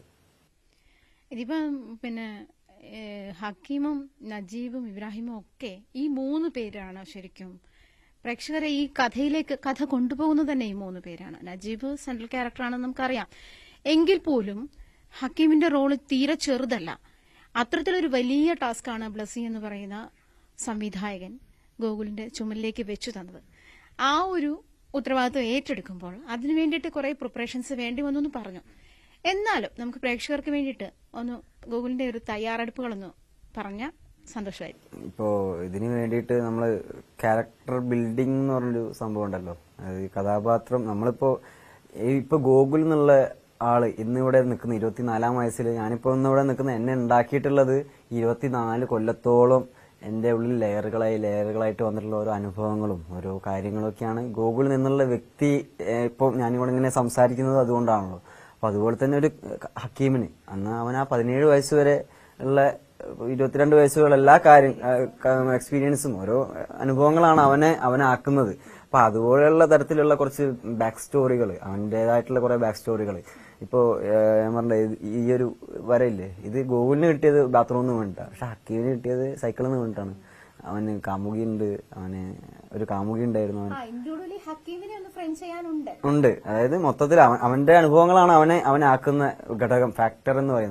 ഇതിപ്പം പിന്നെ ഏഹ്, ഹക്കീമും നജീബും ഇബ്രാഹിമും ഒക്കെ ഈ മൂന്ന് പേരാണ് ശരിക്കും പ്രേക്ഷകരെ ഈ കഥയിലേക്ക് കഥ കൊണ്ടുപോകുന്നത് തന്നെ ഈ മൂന്ന് പേരാണ് നജീബ് സെൻട്രൽ ക്യാരക്ടറാണെന്ന് നമുക്കറിയാം എങ്കിൽ പോലും ഹക്കീമിന്റെ റോള് തീരെ ചെറുതല്ല അത്തരത്തിലൊരു വലിയ ടാസ്ക്കാണ് ബ്ലസ്സി എന്ന് പറയുന്ന സംവിധായകൻ ഗോകുലിന്റെ ചുമലിലേക്ക് വെച്ചു തന്നത് ആ ഒരു ഉത്തരവാദിത്വം ഏറ്റെടുക്കുമ്പോൾ അതിനു വേണ്ടിയിട്ട് കുറെ പ്രിപ്പറേഷൻസ് വേണ്ടി വന്നു പറഞ്ഞു എന്നാലും നമുക്ക് പ്രേക്ഷകർക്ക് വേണ്ടിയിട്ട് ഒന്ന് ഗൂഗിളിന്റെ ഒരു തയ്യാറെടുപ്പുകളൊന്ന് പറഞ്ഞ സന്തോഷമായിരിക്കും ഇപ്പോൾ ഇതിന് വേണ്ടിയിട്ട് നമ്മൾ ക്യാരക്ടർ ബിൽഡിംഗ് എന്ന് പറഞ്ഞൊരു സംഭവം ഉണ്ടല്ലോ അതായത് ഈ കഥാപാത്രം നമ്മളിപ്പോൾ ഇപ്പോൾ ഗോകുൽ എന്നുള്ള ആള് ഇന്നിവിടെ നിൽക്കുന്ന ഇരുപത്തിനാലാം വയസ്സിൽ ഞാനിപ്പോൾ ഇന്നിവിടെ നിൽക്കുന്ന എന്നെ ഉണ്ടാക്കിയിട്ടുള്ളത് ഇരുപത്തിനാല് കൊല്ലത്തോളം എൻ്റെ ഉള്ളിൽ ലെയറുകളായി ലെയറുകളായിട്ട് വന്നിട്ടുള്ള ഓരോ അനുഭവങ്ങളും ഓരോ കാര്യങ്ങളൊക്കെയാണ് ഗോകുളിൽ നിന്നുള്ള വ്യക്തി ഏഹ്, ഇപ്പോൾ ഞാനിവിടെ ഇങ്ങനെ സംസാരിക്കുന്നത് അതുകൊണ്ടാണല്ലോ അപ്പോൾ അതുപോലെ തന്നെ ഒരു ഹക്കീമിന് അന്ന് അവൻ ആ പതിനേഴ് വയസ്സ് വരെ ഉള്ള ഇരുപത്തിരണ്ട് വയസ്സുകൾ എല്ലാ കാര്യം എക്സ്പീരിയൻസും ഓരോ അനുഭവങ്ങളാണ് അവനെ അവനെ ആക്കുന്നത് അപ്പൊ അതുപോലെയുള്ള തരത്തിലുള്ള കുറച്ച് ബാക്ക് സ്റ്റോറികൾ അവൻ്റെതായിട്ടുള്ള കുറെ ബാക്ക് സ്റ്റോറികൾ ഇപ്പോ ഏഹ്, ഞാൻ പറഞ്ഞ ഈ ഒരു വരയില്ലേ ഇത് ഗോകുലിന് കിട്ടിയത് ബാത്റൂമിൽ നിന്ന് വേണ്ടിട്ടാണ് പക്ഷെ ഹക്കീമിന് കിട്ടിയത് സൈക്കിളിൽ നിന്ന് വേണ്ടിട്ടാണ് അവന് കാമുകി ഉണ്ട് അവന് ഒരു കാമുകി ഉണ്ടായിരുന്നു അവൻ ഇന്ത്യയോടുള്ള ഹക്കീമിനെ ഒന്ന് ഫ്രെയിം ചെയ്യാനുണ്ട് ഉണ്ട് അതായത് മൊത്തത്തിൽ അവൻ അവന്റെ അനുഭവങ്ങളാണ് അവനെ അവനെ ആക്കുന്ന ഘടകം ഫാക്ടർ എന്ന് പറയുന്നത്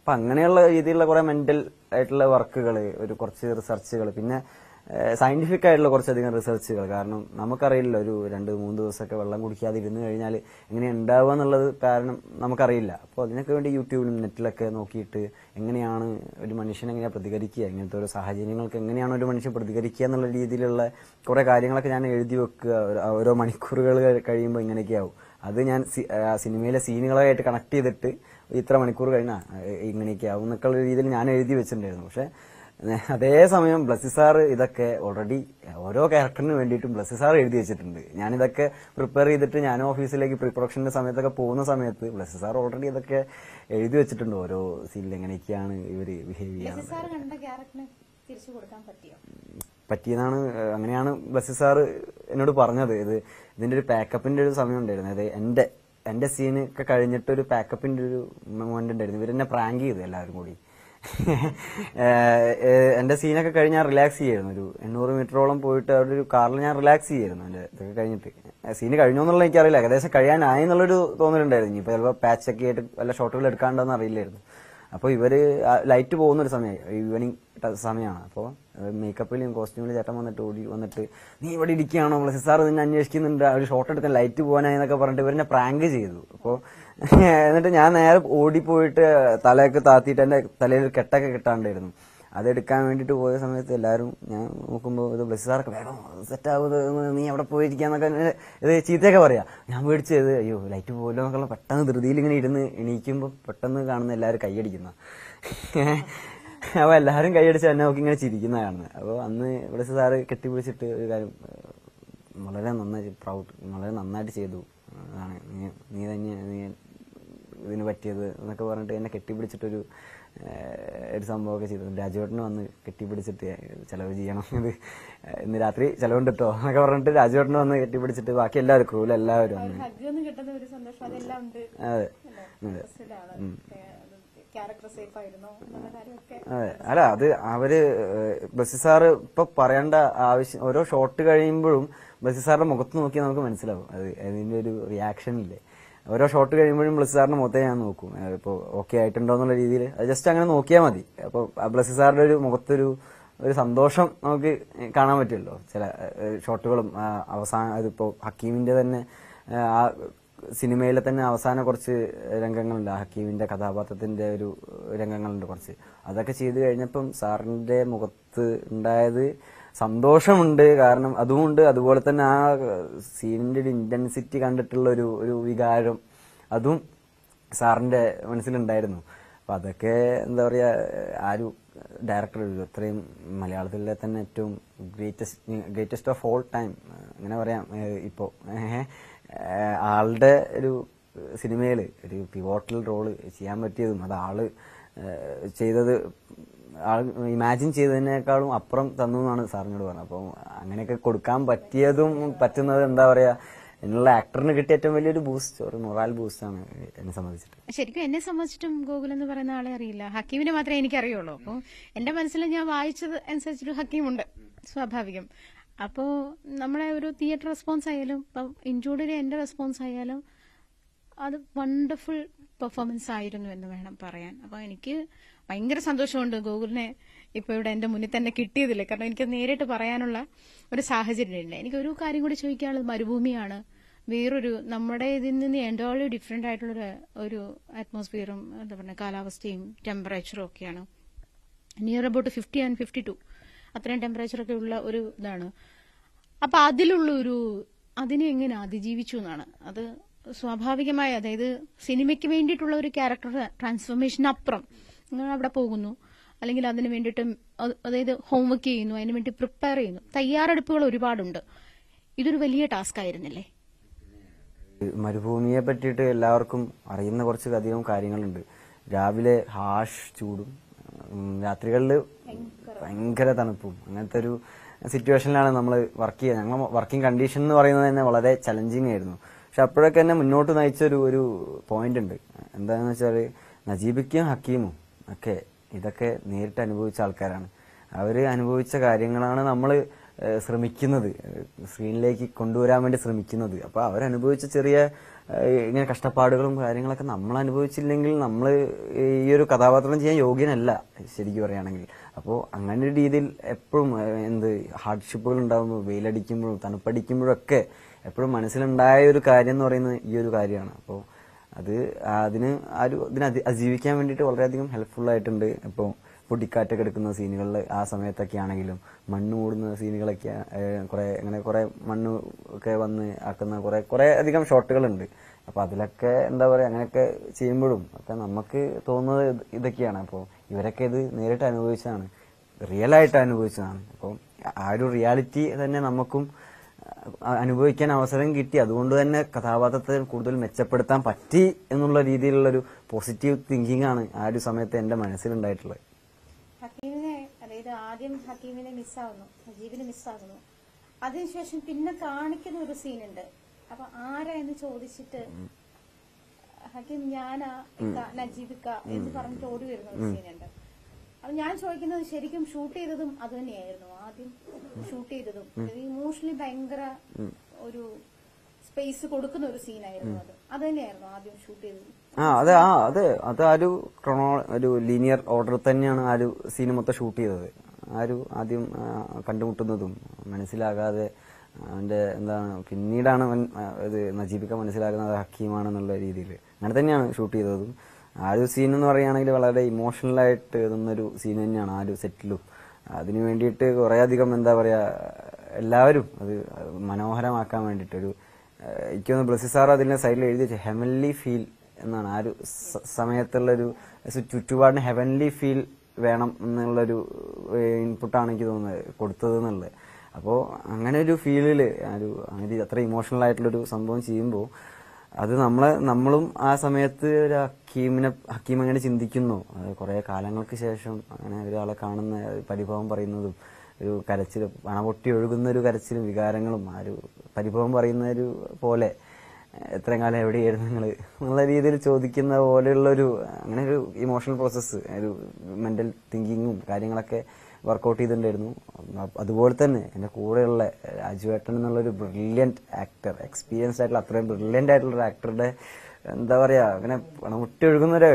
അപ്പൊ അങ്ങനെയുള്ള രീതിയിലുള്ള കുറെ മെന്റൽ ആയിട്ടുള്ള വർക്കുകൾ ഒരു കുറച്ച് റിസർച്ചുകൾ പിന്നെ സയന്റിഫിക് ആയിട്ടുള്ള കുറച്ചധികം റിസർച്ചുകൾ കാരണം നമുക്കറിയില്ല ഒരു രണ്ട് മൂന്ന് ദിവസമൊക്കെ വെള്ളം കുടിക്കാതെ ഇരുന്ന് കഴിഞ്ഞാൽ എങ്ങനെ ഉണ്ടാവുക എന്നുള്ളത് കാരണം നമുക്കറിയില്ല അപ്പോൾ അതിനൊക്കെ വേണ്ടി യൂട്യൂബിലും നെറ്റിലൊക്കെ നോക്കിയിട്ട് എങ്ങനെയാണ് ഒരു മനുഷ്യൻ എങ്ങനെയാണ് പ്രതികരിക്കുക ഇങ്ങനത്തെ ഒരു സാഹചര്യങ്ങൾക്ക് എങ്ങനെയാണ് ഒരു മനുഷ്യൻ പ്രതികരിക്കുക എന്നുള്ള രീതിയിലുള്ള കുറെ കാര്യങ്ങളൊക്കെ ഞാൻ എഴുതി വെക്കുക ഒരു- ഓരോ മണിക്കൂറുകൾ കഴിയുമ്പോൾ ഇങ്ങനെയൊക്കെ ആവും അത് ഞാൻ സി- ആ സിനിമയിലെ സീനുകളായിട്ട് കണക്ട് ചെയ്തിട്ട് ഇത്ര മണിക്കൂർ കഴിഞ്ഞാൽ ഇങ്ങനെയൊക്കെ ആവും എന്നൊക്കെയുള്ള രീതിയിൽ ഞാൻ എഴുതി വെച്ചിട്ടുണ്ടായിരുന്നു പക്ഷെ ഏഹ് അതേസമയം ബ്ലസ്സി സാർ ഇതൊക്കെ ഓൾറെഡി ഓരോ ക്യാരക്ടറിന് വേണ്ടിയിട്ടും ബ്ലസ്സി സാർ എഴുതി വെച്ചിട്ടുണ്ട് ഞാനിതൊക്കെ പ്രിപ്പയർ ചെയ്തിട്ട് ഞാൻ ഓഫീസിലേക്ക് പ്രീ പ്രൊഡക്ഷന്റെ സമയത്തൊക്കെ പോകുന്ന സമയത്ത് ബ്ലസ്സി സാർ ഓൾറെഡി ഇതൊക്കെ എഴുതി വെച്ചിട്ടുണ്ട് ഓരോ സീനിൽ എങ്ങനെയൊക്കെയാണ് ഇവർ ബിഹേവ് ചെയ്യാൻ സാർ കണ്ട ക്യാരക്ടറിന് തിരിച്ചു കൊടുക്കാൻ പറ്റിയോ പറ്റിയതാണ് ഏഹ് അങ്ങനെയാണ് ബസ് സാറ് എന്നോട് പറഞ്ഞത് ഇത് ഇതിന്റെ ഒരു പാക്കപ്പിന്റെ ഒരു സമയം ഉണ്ടായിരുന്നു അതായത് എന്റെ എന്റെ സീൻ ഒക്കെ കഴിഞ്ഞിട്ട് ഒരു പാക്കപ്പിന്റെ ഒരു മൊമെന്റ് ഉണ്ടായിരുന്നു ഇവരെന്നെ പ്രാങ്ക് ചെയ്തു എല്ലാവരും കൂടി ഏഹ് ഏഹ് എന്റെ സീനൊക്കെ കഴിഞ്ഞ് ഞാൻ റിലാക്സ് ചെയ്യായിരുന്നു ഒരു എണ്ണൂറ് മീറ്ററോളം പോയിട്ട് അവിടെ ഒരു കാറിൽ ഞാൻ റിലാക്സ് ചെയ്യായിരുന്നു എന്റെ ഇതൊക്കെ കഴിഞ്ഞിട്ട് സീന് കഴിഞ്ഞു എന്നുള്ള എനിക്കറിയില്ല ഏകദേശം കഴിയാനായി എന്നുള്ളൊരു തോന്നലുണ്ടായിരുന്നു ഇനിയിപ്പോ ചിലപ്പോൾ പാച്ചൊക്കെ ആയിട്ട് വല്ല ഷോട്ടുകൾ എടുക്കാണ്ടോന്ന് അറിയില്ലായിരുന്നു അപ്പോൾ ഇവര് ലൈറ്റ് പോകുന്ന ഒരു സമയമായി ഈവനിങ് സമയമാണ് അപ്പോൾ മേക്കപ്പിലും കോസ്റ്റ്യൂമിലും ചേട്ടൻ വന്നിട്ട് ഓടി വന്നിട്ട് നീ ഇവിടെ ഇരിക്കുകയാണോ ബ്ലസ്സി സാർ നിന്നെ അന്വേഷിക്കുന്നുണ്ട് ഒരു ഷോട്ട് എടുക്കാൻ ലൈറ്റ് പോകാനായി എന്നൊക്കെ പറഞ്ഞിട്ട് ഇവരെന്നെ പ്രാങ്ക് ചെയ്തു അപ്പോൾ എന്നിട്ട് ഞാൻ നേരെ ഓടിപ്പോയിട്ട് തലയൊക്കെ താത്തിയിട്ട് എൻ്റെ തലയിൽ ഒരു കെട്ടൊക്കെ കിട്ടാണ്ടായിരുന്നു അതെടുക്കാൻ വേണ്ടിയിട്ട് പോയ സമയത്ത് എല്ലാവരും ഞാൻ നോക്കുമ്പോൾ ഇത് ബ്ലസ്സി സാറൊക്കെ വേഗം സെറ്റ് ആവുന്നത് നീ അവിടെ പോയിരിക്കാന്നൊക്കെ എന്നെ ഇത് ചീത്തയൊക്കെ പറയാ ഞാൻ പേടിച്ചത് അയ്യോ ലൈറ്റ് പോലോ എന്നൊക്കെ പെട്ടെന്ന് ധൃതിയിൽ ഇങ്ങനെ ഇരുന്ന് എണീക്കുമ്പോൾ പെട്ടെന്ന് കാണുന്ന എല്ലാവരും കൈയടിക്കുന്ന അപ്പോൾ എല്ലാവരും കൈയടിച്ച് എന്നെ നോക്കി ഇങ്ങനെ ചിരിക്കുന്ന കാണുന്നത് അപ്പോൾ അന്ന് ബ്ലസ്സി സാറ് കെട്ടിപ്പിടിച്ചിട്ട് ഒരു കാര്യം ഏഹ്, വളരെ നന്നായി പ്രൗഡ് വളരെ നന്നായിട്ട് ചെയ്തു അതാണ് നീ നീ തന്നെ നീ ഇതിന് പറ്റിയത് എന്നൊക്കെ പറഞ്ഞിട്ട് എന്നെ കെട്ടിപ്പിടിച്ചിട്ടൊരു ഏഹ്, ഒരു സംഭവമൊക്കെ ചെയ്തു രാജുവേട്ടന് വന്ന് കെട്ടിപ്പിടിച്ചിട്ട് ചെലവ് ചെയ്യണം ഇത് ഇന്ന് രാത്രി ചെലവുണ്ട് കേട്ടോ എന്നൊക്കെ പറഞ്ഞിട്ട് രാജുവേട്ടന് വന്ന് കെട്ടിപ്പിടിച്ചിട്ട് ബാക്കി എല്ലാവരും ക്രൂവിൽ എല്ലാവരും വന്ന് ഹഗ് കിട്ടുന്ന ഒരു സന്തോഷം അതെല്ലാം ഉണ്ട് അതെ അതെ ഉം. ക്യാരക്ടർ സേഫ് ആയിരുന്നോ എന്നുള്ള കാര്യമൊക്കെ അതെ അല്ല അത് അവര് ഏഹ്, ബസി സാറ് ഇപ്പൊ പറയേണ്ട ആവശ്യം ഓരോ ഷോട്ട് കഴിയുമ്പോഴും ബസി സാറിന്റെ മുഖത്ത് നോക്കി നമുക്ക് മനസ്സിലാവും അത് അതിന്റെ ഒരു റിയാക്ഷൻ ഇല്ലേ ഓരോ ഷോട്ട് കഴിയുമ്പോഴും ബ്ലസ് സാറിന്റെ മുഖത്തെ ഞാൻ നോക്കും ഏഹ്, ഇപ്പൊ ഓക്കെ ആയിട്ടുണ്ടോ എന്നുള്ള രീതിയിൽ അത് ജസ്റ്റ് അങ്ങനെ നോക്കിയാൽ മതി അപ്പൊ ബ്ലസ് സാറിന്റെ ഒരു മുഖത്തൊരു ഒരു സന്തോഷം നമുക്ക് കാണാൻ പറ്റുമല്ലോ ചില ഏഹ്, ഷോട്ടുകളും ആ, അവസാനം അതിപ്പോ ഹക്കീമിന്റെ തന്നെ ഏഹ്, ആ സിനിമയിലെ തന്നെ അവസാന കുറച്ച് രംഗങ്ങളുണ്ട് ആ ഹക്കീമിന്റെ കഥാപാത്രത്തിന്റെ ഒരു രംഗങ്ങളുണ്ട് കുറച്ച് അതൊക്കെ ചെയ്തു കഴിഞ്ഞപ്പം സാറിന്റെ മുഖത്ത് ഉണ്ടായത് സന്തോഷമുണ്ട് കാരണം അതുമുണ്ട് അതുപോലെ തന്നെ ആ സീനിന്റെ ഒരു ഇന്റൻസിറ്റി കണ്ടിട്ടുള്ള ഒരു ഒരു വികാരം അതും സാറിന്റെ മനസ്സിലുണ്ടായിരുന്നു അപ്പൊ അതൊക്കെ എന്താ പറയാ ആ ഒരു ഡയറക്ടർ അത്രയും മലയാളത്തിലെ തന്നെ ഏറ്റവും greatest greatest of all time അങ്ങനെ പറയാം ഏഹ് ഇപ്പോ ഏഹ് ആളുടെ ഒരു സിനിമയിൽ ഒരു പിവോട്ടൽ റോള് ചെയ്യാൻ പറ്റിയതും അത് ആള് ഏഹ് ചെയ്തത് ആൾ ഇമാജിൻ ചെയ്തതിനേക്കാളും അപ്പുറം തന്നു എന്നാണ് സാറിനോട് പറഞ്ഞത് അപ്പോൾ അങ്ങനെയൊക്കെ കൊടുക്കാൻ പറ്റിയതും പറ്റുന്നത് എന്താ പറയാ എന്നുള്ള ആക്ടറിന് കിട്ടിയ ഏറ്റവും വലിയൊരു ബൂസ്റ്റ് ഒരു മൊറാൽ ബൂസ്റ്റ് ആണ് എന്നെ സംബന്ധിച്ചിട്ട് ശരിക്കും എന്നെ സംബന്ധിച്ചിട്ടും ഗോകുൽ എന്ന് പറയുന്ന ആളെ അറിയില്ല ഹക്കീമിനെ മാത്രമേ എനിക്കറിയുള്ളൂ അപ്പോൾ എന്റെ മനസ്സിൽ ഞാൻ വായിച്ചത് അനുസരിച്ചൊരു ഹക്കീമുണ്ട് സ്വാഭാവികം അപ്പോൾ നമ്മളെ ഒരു തിയേറ്റർ റെസ്പോൺസ് ആയാലും ഇപ്പം ഇൻജൂഡിയുടെ എന്റെ റെസ്പോൺസ് ആയാലും അത് വണ്ടർഫുൾ പെർഫോമൻസ് ആയിരുന്നു എന്ന് വേണം പറയാൻ അപ്പോൾ എനിക്ക് ഭയങ്കര സന്തോഷമുണ്ട് ഗൂഗിളിനെ ഇപ്പോൾ ഇവിടെ എൻ്റെ മുന്നിൽ തന്നെ കിട്ടിയതില്ല കാരണം എനിക്ക് നേരിട്ട് പറയാനുള്ള ഒരു സാഹചര്യം ഉണ്ട് എനിക്ക് ഒരു കാര്യം കൂടി ചോദിക്കാനുള്ളത് മരുഭൂമിയാണ് വേറൊരു നമ്മുടെ ഇതിൽ നിന്ന് എൻറ്റോളി ഡിഫറെൻ്റ് ആയിട്ടുള്ളൊരു ഒരു അറ്റ്മോസ്ഫിയറും എന്താ പറയുക കാലാവസ്ഥയും ടെമ്പറേച്ചറും ഒക്കെയാണ് near about fifty and fifty two അത്രയും ടെമ്പറേച്ചറൊക്കെ ഉള്ള ഒരു ഇതാണ് അപ്പം അതിലുള്ള ഒരു അതിനെ എങ്ങനെ അതിജീവിച്ചു എന്നാണ് അത് സ്വാഭാവികമായ അതായത് സിനിമയ്ക്ക് വേണ്ടിയിട്ടുള്ള ഒരു ക്യാരക്ടർ ട്രാൻസ്ഫോർമേഷനപ്പുറം നിങ്ങൾ അവിടെ പോകുന്നു അല്ലെങ്കിൽ അതിന് വേണ്ടിയിട്ട് അത് അതായത് ഹോംവർക്ക് ചെയ്യുന്നു അതിന് വേണ്ടി പ്രിപ്പയർ ചെയ്യുന്നു തയ്യാറെടുപ്പുകൾ ഒരുപാടുണ്ട് ഇതൊരു വലിയ ടാസ്ക് ആയിരുന്നില്ലേ മരുഭൂമിയെ പറ്റിയിട്ട് എല്ലാവർക്കും അറിയുന്ന കുറച്ച് അധികം കാര്യങ്ങളുണ്ട് രാവിലെ ഹാഷ് ചൂടും ഉം, രാത്രികളിൽ ഭയങ്കര തണുപ്പും അങ്ങനത്തെ ഒരു സിറ്റുവേഷനിലാണ് നമ്മൾ വർക്ക് ചെയ്യുന്നത് ഞങ്ങൾ വർക്കിംഗ് കണ്ടീഷൻ എന്ന് പറയുന്നത് തന്നെ വളരെ ചലഞ്ചിങ് ആയിരുന്നു പക്ഷെ അപ്പോഴൊക്കെ എന്നെ മുന്നോട്ട് നയിച്ച ഒരു ഒരു പോയിന്റ് ഉണ്ട് എന്താണെന്ന് വെച്ചാൽ നജീബിക്കും ഹക്കീമും ഒക്കെ ഇതൊക്കെ നേരിട്ട് അനുഭവിച്ച ആൾക്കാരാണ് അവര് അനുഭവിച്ച കാര്യങ്ങളാണ് നമ്മൾ ഏഹ് ശ്രമിക്കുന്നത് ഏഹ് സ്ക്രീനിലേക്ക് കൊണ്ടുവരാൻ വേണ്ടി ശ്രമിക്കുന്നത് അപ്പോൾ അവരനുഭവിച്ച ചെറിയ ഏഹ് ഇങ്ങനെ കഷ്ടപ്പാടുകളും കാര്യങ്ങളൊക്കെ നമ്മൾ അനുഭവിച്ചില്ലെങ്കിൽ നമ്മൾ ഈ ഒരു കഥാപാത്രം ചെയ്യാൻ യോഗ്യനല്ല ശരിക്കും പറയുകയാണെങ്കിൽ അപ്പോൾ അങ്ങനെ ഒരു രീതിയിൽ എപ്പോഴും ഏഹ് എന്ത് ഹാർഡ്ഷിപ്പുകൾ ഉണ്ടാകുമ്പോൾ വെയിലടിക്കുമ്പോഴും തണുപ്പടിക്കുമ്പോഴും ഒക്കെ എപ്പോഴും മനസ്സിലുണ്ടായ ഒരു കാര്യം എന്ന് പറയുന്നത് ഈ ഒരു കാര്യമാണ് അപ്പോൾ അത് അതിന് ആ ഒരു ഇതിനെ അതി- അതിജീവിക്കാൻ വേണ്ടിയിട്ട് വളരെയധികം ഹെൽപ്ഫുൾ ആയിട്ടുണ്ട് ഇപ്പോൾ പൊടിക്കാറ്റൊക്കെ എടുക്കുന്ന സീനുകളിൽ ആ സമയത്തൊക്കെ ആണെങ്കിലും മണ്ണ് മൂടുന്ന സീനുകളൊക്കെ ഏഹ്, കുറെ അങ്ങനെ കുറെ മണ്ണ് ഒക്കെ വന്ന് ആക്കുന്ന കുറെ കുറെ അധികം ഷോട്ടുകളുണ്ട് അപ്പോൾ അതിലൊക്കെ എന്താ പറയുക അങ്ങനെയൊക്കെ ചെയ്യുമ്പോഴും ഒക്കെ നമുക്ക് തോന്നുന്നത് ഇത് ഇതൊക്കെയാണ് അപ്പോൾ ഇവരൊക്കെ ഇത് നേരിട്ട് അനുഭവിച്ചതാണ് റിയൽ ആയിട്ട് അനുഭവിച്ചതാണ് അപ്പോൾ ആ ഒരു റിയാലിറ്റി തന്നെ നമുക്കും അഹ് അനുഭവിക്കാൻ അവസരം കിട്ടി അതുകൊണ്ട് തന്നെ കഥാപാത്രത്തെ കൂടുതൽ മെച്ചപ്പെടുത്താൻ പറ്റി എന്നുള്ള രീതിയിലുള്ള ഒരു പോസിറ്റീവ് തിങ്കിങ് ആണ് ആ ഒരു സമയത്ത് എന്റെ മനസ്സിലുണ്ടായിട്ടുള്ളത് ഹക്കീമിനെ അതായത് ആദ്യം ഹക്കീമിനെ മിസ്സാവുന്നു നജീബിനെ മിസ്സാകുന്നു അതിനുശേഷം പിന്നെ കാണിക്കുന്ന ഒരു സീനുണ്ട് അപ്പൊ ആരാ എന്ന് ചോദിച്ചിട്ട് ഹക്കീം ഞാനാ ഇക്ക, നജീബിക്ക എന്ന് പറഞ്ഞിട്ട് ഓടി വരുന്ന ഒരു സീനുണ്ട് അപ്പൊ ഞാൻ ചോദിക്കുന്നത് ശരിക്കും ഷൂട്ട് ചെയ്തതും അത് തന്നെയായിരുന്നു ആദ്യം ഷൂട്ട് ചെയ്തതും ഇമോഷണലി ഭയങ്കര ഒരു സ്പേസ് കൊടുക്കുന്ന ഒരു സീനായിരുന്നു അത് അത് തന്നെയായിരുന്നു ആദ്യം ഷൂട്ട് ചെയ്തത് ആ അത് ആ അത് അത് ആ ഒരു ക്രോണോ ഒരു ലീനിയർ ഓർഡർ തന്നെയാണ് ആ ഒരു സീൻ മൊത്തം ഷൂട്ട് ചെയ്തത് ആ ഒരു ആദ്യം ആ, കണ്ടുമുട്ടുന്നതും മനസ്സിലാകാതെ അവന്റെ എന്താണ് പിന്നീടാണ് അവൻ ആ, ഇത് നജീബിക്ക മനസ്സിലാക്കുന്നത് ഹക്കീമാണെന്നുള്ള രീതിയിൽ അങ്ങനെ തന്നെയാണ് ഷൂട്ട് ചെയ്തതും ആ ഒരു സീൻ എന്ന് പറയുകയാണെങ്കിൽ വളരെ ഇമോഷണലായിട്ട് നിന്നൊരു സീൻ തന്നെയാണ് ആ ഒരു സെറ്റിലും അതിനു വേണ്ടിയിട്ട് കുറേ അധികം എന്താ പറയാ എല്ലാവരും അത് മനോഹരമാക്കാൻ വേണ്ടിയിട്ടൊരു ഏഹ് എനിക്ക് തോന്നുന്നു ബ്ലസി സാർ അതിന്റെ സൈഡിൽ എഴുതി വെച്ച ഹെവൻലി ഫീൽ എന്നാണ് ആ ഒരു സ- സമയത്തുള്ളൊരു സു- ചുറ്റുപാടിന് ഹെവൻലി ഫീൽ വേണം എന്നുള്ളൊരു ഇൻപുട്ടാണ് എനിക്ക് തോന്നുന്നത് കൊടുത്തത് എന്നുള്ളത് അപ്പോൾ അങ്ങനെ ഒരു ഫീലിൽ ഒരു അങ്ങനെ അത്ര ഇമോഷണൽ ആയിട്ടുള്ളൊരു സംഭവം ചെയ്യുമ്പോൾ അത് നമ്മളെ നമ്മളും ആ സമയത്ത് ഒരു ഹക്കീമിനെ ഹക്കീം അങ്ങനെ ചിന്തിക്കുന്നു അത് കുറേ കാലങ്ങൾക്ക് ശേഷം അങ്ങനെ ഒരാളെ കാണുന്ന പരിഭവം പറയുന്നതും ഒരു കരച്ചിൽ പണപൊട്ടി ഒഴുകുന്ന ഒരു കരച്ചിലും വികാരങ്ങളും ആ ഒരു പരിഭവം പറയുന്ന ഒരു പോലെ എത്രയും കാലം എവിടെയായിരുന്നു നിങ്ങൾ എന്നുള്ള രീതിയിൽ ചോദിക്കുന്ന പോലെയുള്ള ഒരു അങ്ങനെ ഒരു ഇമോഷണൽ പ്രോസസ്സ് ഒരു മെന്റൽ തിങ്കിങ്ങും കാര്യങ്ങളൊക്കെ വർക്കൗട്ട് ചെയ്തിട്ടുണ്ടായിരുന്നു അപ്പ- അതുപോലെ തന്നെ എൻ്റെ കൂടെയുള്ള രാജുവേട്ടൻ എന്നുള്ളൊരു ബ്രില്യൻറ്റ് ആക്ടർ എക്സ്പീരിയൻസ്ഡ് ആയിട്ടുള്ള അത്രയും ബ്രില്യൻ്റ് ആയിട്ടുള്ള ഒരു ആക്ടറുടെ എന്താ പറയാ അങ്ങനെ മുട്ടി ഒഴുകുന്ന ഒരു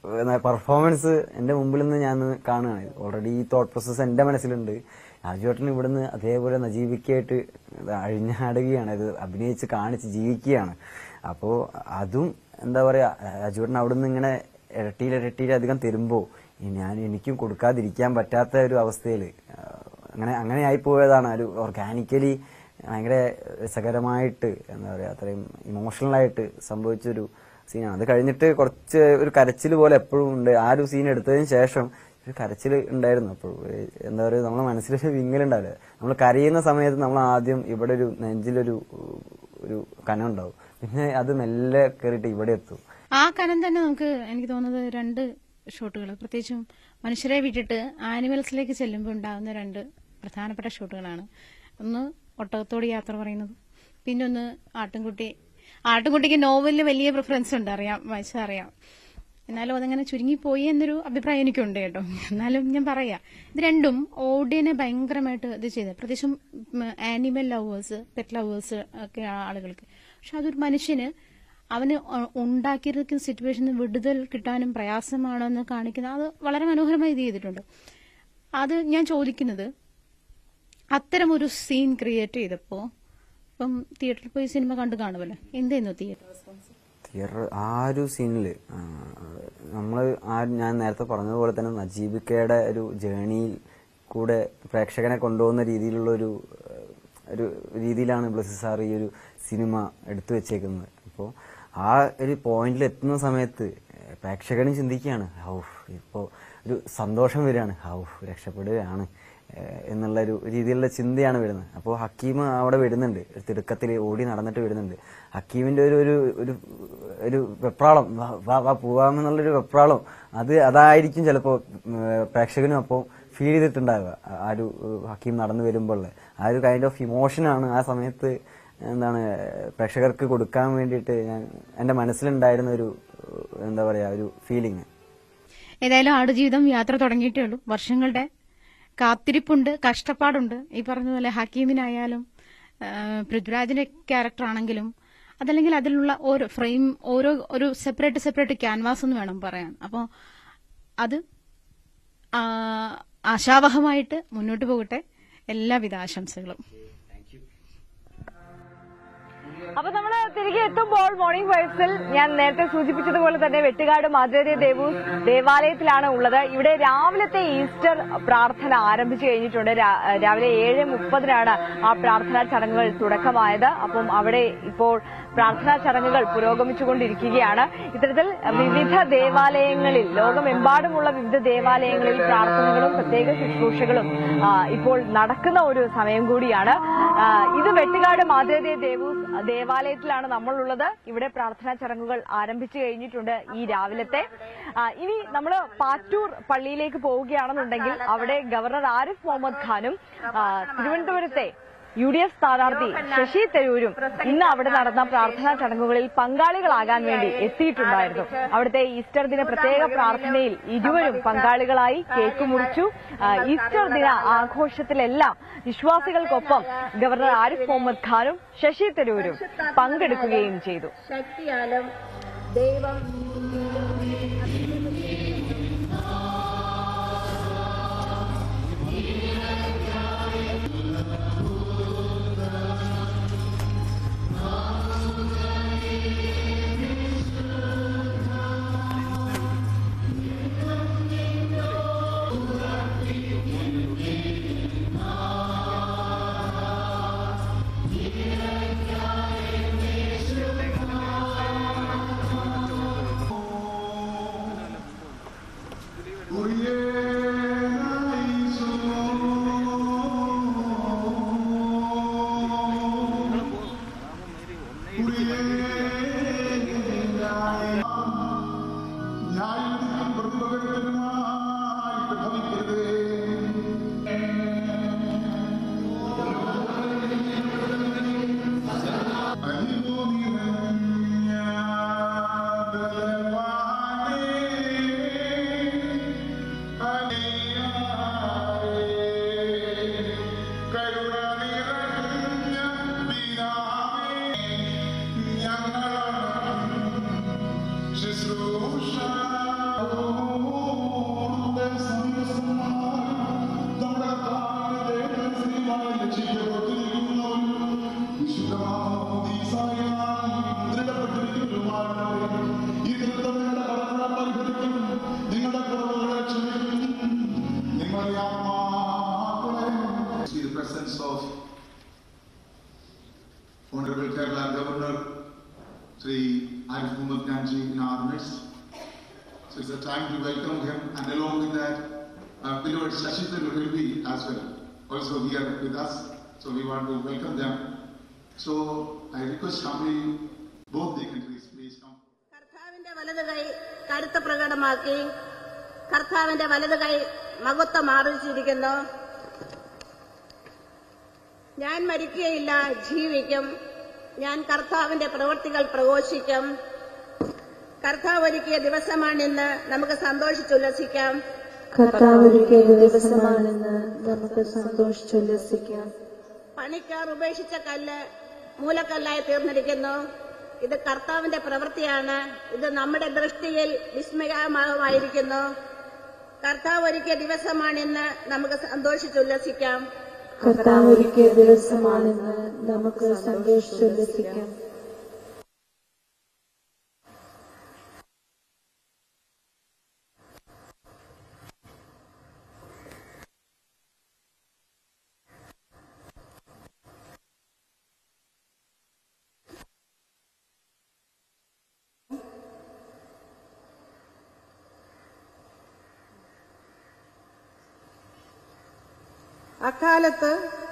പെർഫോമൻസ് എൻ്റെ മുമ്പിൽ നിന്ന് ഞാൻ കാണുകയാണ് ഓൾറെഡി ഈ തോട്ട് പ്രോസസ്സ് എൻ്റെ മനസ്സിലുണ്ട് രാജുവേട്ടൻ ഇവിടുന്ന് അതേപോലെ നജീവിക്കായിട്ട് അഴിഞ്ഞാടുകയാണ് ഇത് അഭിനയിച്ച് കാണിച്ച് ജീവിക്കുകയാണ് അപ്പോൾ അതും എന്താ പറയാ രാജുവേട്ടൻ അവിടുന്ന് ഇങ്ങനെ ഇരട്ടിയിൽ ഇരട്ടിയിൽ അധികം തരുമ്പോൾ ഞാൻ എനിക്കും കൊടുക്കാതിരിക്കാൻ പറ്റാത്ത ഒരു അവസ്ഥയിൽ അങ്ങനെ അങ്ങനെ ആയിപ്പോയതാണ് ഒരു ഓർഗാനിക്കലി ഭയങ്കര രസകരമായിട്ട് എന്താ പറയാ അത്രയും ഇമോഷണലായിട്ട് സംഭവിച്ചൊരു സീനാണ് അത് കഴിഞ്ഞിട്ട് കുറച്ച് ഒരു കരച്ചിൽ പോലെ എപ്പോഴും ഉണ്ട് ആ ഒരു സീൻ എടുത്തതിന് ശേഷം ഒരു കരച്ചിൽ ഉണ്ടായിരുന്നു അപ്പോൾ എന്താ പറയുക നമ്മളെ മനസ്സിലൊരു വിങ്ങലുണ്ടാവില്ല നമ്മൾ കരയുന്ന സമയത്ത് നമ്മൾ ആദ്യം ഇവിടെ ഒരു നെഞ്ചിലൊരു ഒരു കനം ഉണ്ടാവും പിന്നെ അത് മെല്ലെ കയറിയിട്ട് ഇവിടെ എത്തും ആ കനം തന്നെ നമുക്ക് എനിക്ക് തോന്നുന്നത് രണ്ട് ഷോട്ടുകൾ പ്രത്യേകിച്ചും മനുഷ്യരെ വിട്ടിട്ട് ആനിമൽസിലേക്ക് ചെല്ലുമ്പോൾ ഉണ്ടാകുന്ന രണ്ട് പ്രധാനപ്പെട്ട ഷോട്ടുകളാണ് ഒന്ന് ഒട്ടകത്തോട് യാത്ര പറയുന്നത് പിന്നെ ഒന്ന് ആട്ടിൻകുട്ടി ആട്ടിൻകുട്ടിക്ക് നോവലിന് വലിയ പ്രിഫറൻസ് ഉണ്ട് അറിയാം വായിച്ചാൽ അറിയാം എന്നാലും അതങ്ങനെ ചുരുങ്ങിപ്പോയി എന്നൊരു അഭിപ്രായം എനിക്കുണ്ട് കേട്ടോ എന്നാലും ഞാൻ പറയാം ഇത് രണ്ടും ഓഡിയനെ ഭയങ്കരമായിട്ട് ഇത് ചെയ്ത് പ്രത്യേകിച്ചും ആനിമൽ ലവേഴ്സ് പെറ്റ് ലവേഴ്സ് ഒക്കെ ആളുകൾക്ക് പക്ഷെ അതൊരു മനുഷ്യന് അവന് ഉ- ഉണ്ടാക്കിയിരിക്കുന്ന സിറ്റുവേഷനിൽ വിടുതൽ കിട്ടാനും പ്രയാസമാണെന്ന് കാണിക്കുന്ന അത് വളരെ മനോഹരമായി ഇത് ചെയ്തിട്ടുണ്ട് അത് ഞാൻ ചോദിക്കുന്നത് അത്തരം ഒരു സീൻ ക്രിയേറ്റ് ചെയ്തപ്പോൾ ഇപ്പം തിയേറ്ററിൽ പോയി സിനിമ കണ്ടു കാണുമല്ലോ എന്തായിരുന്നു തിയേറ്റർ റെസ്പോൺസ് തിയേറ്റർ ആ ഒരു സീനിൽ നമ്മൾ ആ ഞാൻ നേരത്തെ പറഞ്ഞതുപോലെ തന്നെ നജീബിക്കയുടെ ഒരു ജേണിയിൽ കൂടെ പ്രേക്ഷകനെ കൊണ്ടുപോകുന്ന രീതിയിലുള്ള ഒരു ഏഹ്, ഒരു രീതിയിലാണ് ബ്ലസി സാർ ഈ ഒരു സിനിമ എടുത്തു വെച്ചേക്കുന്നത് അപ്പോൾ ആ ഒരു പോയിന്റിൽ എത്തുന്ന സമയത്ത് ഏഹ്, പ്രേക്ഷകനും ചിന്തിക്കുകയാണ് ഹൗ ഇപ്പോൾ ഒരു സന്തോഷം വരികയാണ് ഹൗ രക്ഷപ്പെടുകയാണ് ഏഹ്, എന്നുള്ള ഒരു രീതിയിലുള്ള ചിന്തയാണ് വരുന്നത് അപ്പോൾ ഹക്കീം അവിടെ വരുന്നുണ്ട് തിടുക്കത്തിൽ ഓടി നടന്നിട്ട് വരുന്നുണ്ട് ഹക്കീമിന്റെ ഒരു ഒരു ഒരു ഒരു വെപ്രാളം വാ വാ വാ പോവാമെന്നുള്ളൊരു വെപ്രാളം അത് അതായിരിക്കും ചിലപ്പോൾ പ്രേക്ഷകനും അപ്പോൾ ഫീൽ ചെയ്തിട്ടുണ്ടാവുക ആ- ആ ഒരു ഏഹ്, ഹക്കീം നടന്നു വരുമ്പോൾ ആ ഒരു കൈൻഡ് ഓഫ് ഇമോഷനാണ് ആ സമയത്ത് എന്താണ് പ്രേക്ഷകർക്ക് കൊടുക്കാൻ വേണ്ടിയിട്ട് ഞാൻ എൻ്റെ മനസ്സിലുണ്ടായിരുന്ന ഒരു ഏഹ്, എന്താ പറയുക ഒരു ഫീലിംഗ് ഏതായാലും ആടുജീവിതം യാത്ര തുടങ്ങിയിട്ടേ ഉള്ളൂ വർഷങ്ങളുടെ കാത്തിരിപ്പുണ്ട് കഷ്ടപ്പാടുണ്ട് ഈ പറഞ്ഞതുപോലെ ഹക്കീമിനായാലും ആ, പൃഥ്വിരാജിന്റെ ക്യാരക്ടർ ആണെങ്കിലും അതല്ലെങ്കിൽ അതിലുള്ള ഓരോ ഫ്രെയിം ഓരോ ഒരു സെപ്പറേറ്റ് സെപ്പറേറ്റ് ക്യാൻവാസ് എന്ന് വേണം പറയാൻ അപ്പോൾ അത് ആ, ആശാവഹമായിട്ട് മുന്നോട്ട് പോകട്ടെ എല്ലാവിധ ആശംസകളും അപ്പൊ നമ്മൾ തിരികെ എത്തുമ്പോൾ മോർണിംഗ് വൈബ്സിൽ ഞാൻ നേരത്തെ സൂചിപ്പിച്ചതുപോലെ തന്നെ വെട്ടുകാട് മാതൃ ദേവൂസ് ദേവാലയത്തിലാണ് ഉള്ളത് ഇവിടെ രാവിലത്തെ ഈസ്റ്റർ പ്രാർത്ഥന ആരംഭിച്ചു കഴിഞ്ഞിട്ടുണ്ട് രാ- രാവിലെ ഏഴ് മുപ്പതിനാണ് ആ പ്രാർത്ഥനാ ചടങ്ങുകൾ തുടക്കമായത് അപ്പം അവിടെ ഇപ്പോൾ പ്രാർത്ഥനാ ചടങ്ങുകൾ പുരോഗമിച്ചുകൊണ്ടിരിക്കുകയാണ് ഇത്തരത്തിൽ വിവിധ ദേവാലയങ്ങളിൽ ലോകമെമ്പാടുമുള്ള വിവിധ ദേവാലയങ്ങളിൽ പ്രാർത്ഥനകളും പ്രത്യേക ശുശ്രൂഷകളും ആ, ഇപ്പോൾ നടക്കുന്ന ഒരു സമയം കൂടിയാണ് ആ, ഇത് വെട്ടുകാട് മാതൃ ദേവൂസ് ദേവാലയത്തിലാണ് നമ്മളുള്ളത് ഇവിടെ പ്രാർത്ഥനാ ചടങ്ങുകൾ ആരംഭിച്ചു കഴിഞ്ഞിട്ടുണ്ട് ഈ രാവിലത്തെ ആ, ഇനി നമ്മൾ പാറ്റൂർ പള്ളിയിലേക്ക് പോവുകയാണെന്നുണ്ടെങ്കിൽ അവിടെ ഗവർണർ ആരിഫ് മുഹമ്മദ് ഖാനും ആ, തിരുവനന്തപുരത്തെ യു ഡി എഫ് സ്ഥാനാർത്ഥി ശശി തരൂരും ഇന്ന് അവിടെ നടന്ന പ്രാർത്ഥനാ ചടങ്ങുകളിൽ പങ്കാളികളാകാൻ വേണ്ടി എത്തിയിട്ടുണ്ടായിരുന്നു അവിടുത്തെ ഈസ്റ്റർ ദിന പ്രത്യേക പ്രാർത്ഥനയിൽ ഇരുവരും പങ്കാളികളായി കേക്ക് മുറിച്ചു ആ, ഈസ്റ്റർ ദിന ആഘോഷത്തിലെല്ലാം വിശ്വാസികൾക്കൊപ്പം ഗവർണർ ആരിഫ് മുഹമ്മദ് ഖാനും ശശി തരൂരും പങ്കെടുക്കുകയും ചെയ്തു ശക്തിയാലും ദൈവം See the presence of Honorable Kerala Governor Sri Arif Muhammad Ganji in our midst. So it's a time to welcome him and along with that, uh, beloved Shashi Tharoor will be as well, also here with us. So we want to welcome them. So I request humbly both dignitaries, please come. കർത്താവിന്റെ വലത് കൈ കരുത്ത് പ്രകടമാക്കി കർത്താവിന്റെ വലത് കൈ മഹത്വം ആർജിച്ചിരിക്കുന്നു ഞാൻ മരിക്കുകയില്ല ജീവിക്കും ഞാൻ കർത്താവിന്റെ പ്രവൃത്തികൾ പ്രഘോഷിക്കും കർത്താവ് ഒരുക്കിയ ദിവസമാണിന്ന് നമുക്ക് സന്തോഷിച്ചുല്ലസിക്കാം കർത്താവ് ഒരുക്കിയ ദിവസമാണെന്ന് നമുക്ക് സന്തോഷിച്ചുല്ലസിക്കാം പണിക്കാർ ഉപേക്ഷിച്ച കല്ല് മൂലക്കല്ലായി തീർന്നിരിക്കുന്നു ഇത് കർത്താവിന്റെ പ്രവൃത്തിയാണ് ഇത് നമ്മുടെ ദൃഷ്ടിയിൽ വിസ്മയമായിരിക്കുന്നു കർത്താവ് ഒരുക്കിയ ദിവസമാണിന്ന് നമുക്ക് സന്തോഷിച്ചുല്ലസിക്കാം കർത്താവ് ഒരുക്കിയ ദിവസമാണെന്ന് നമുക്ക് സന്തോഷിച്ചുല്ലസിക്കാം അക്കാലത്ത്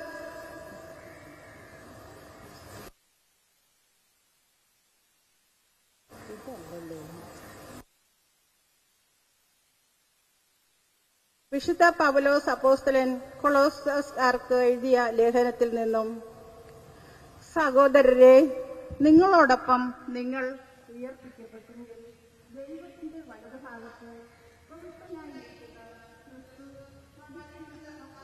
വിശുദ്ധ പൗലോസ് അപ്പോസ്തലൻ കൊളോസസ്കാർക്ക് എഴുതിയ ലേഖനത്തിൽ നിന്നും സഹോദരരെ നിങ്ങളോടൊപ്പം നിങ്ങൾ ഉയർപ്പിക്കപ്പെട്ടെങ്കിൽ ദൈവത്തിന്റെ വലതുഭാഗത്ത് ക്രിസ്തുവിനായിരിക്കുന്ന ക്രിസ്തു സദാനന്ദ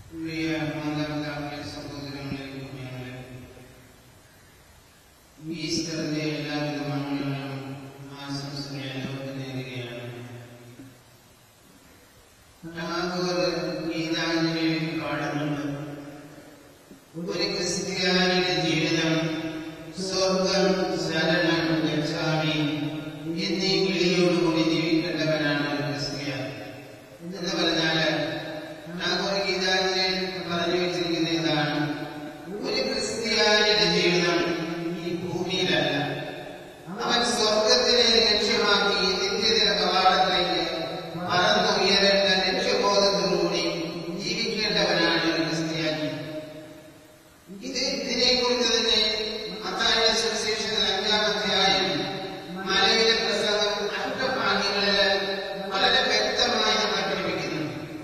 പ്രിയ മാതാപിതാക്കളെ സഹോദരങ്ങളെ കുഞ്ഞുങ്ങളെ ഈസ്റ്ററിന്റെ എല്ലാവിധ മംഗളങ്ങളും ആശംസകളെ ലോകം നേരുകയാണ് ടാഗോർ ഗീതാഞ്ജലിയിൽ പാടുന്നുണ്ട് ഒരു ക്രിസ്ത്യാനിയുടെ ജീവിതം സ്വർഗം ശരണം ഗച്ഛാമി എന്നീ കിളിയോടുകൂടി ജീവിക്കേണ്ടവനാണ് ഒരു ക്രിസ്ത്യാനി എന്ന് പറഞ്ഞാല് ടാഗോർ ഗീതാഞ്ജലിയിൽ പറഞ്ഞു വെച്ചിരിക്കുന്ന ഇതാണ് ഒരു ക്രിസ്ത്യാനിയുടെ ജീവിതം ഈ ഭൂമിയിലല്ല അവൻ സ്വർഗത്തിനെ ലക്ഷ്യമാക്കി നിത്യതയുടെ കവാടത്തിലേക്ക് പറന്നുയരേണ്ട ലക്ഷ്യബോധത്തോടുകൂടി ജീവിക്കേണ്ടവനാണ് ഒരു ക്രിസ്ത്യാനി ഇത് ഇതിനെ കുറിച്ച് തന്നെ മത്തായിയുടെ സുവിശേഷത്തിൽ അഞ്ചാമധ്യായം മലയിലെ പ്രസംഗം അഷ്ടഭാഗ്യങ്ങളില് വളരെ വ്യക്തമായി നമ്മളെ പഠിപ്പിക്കുന്നു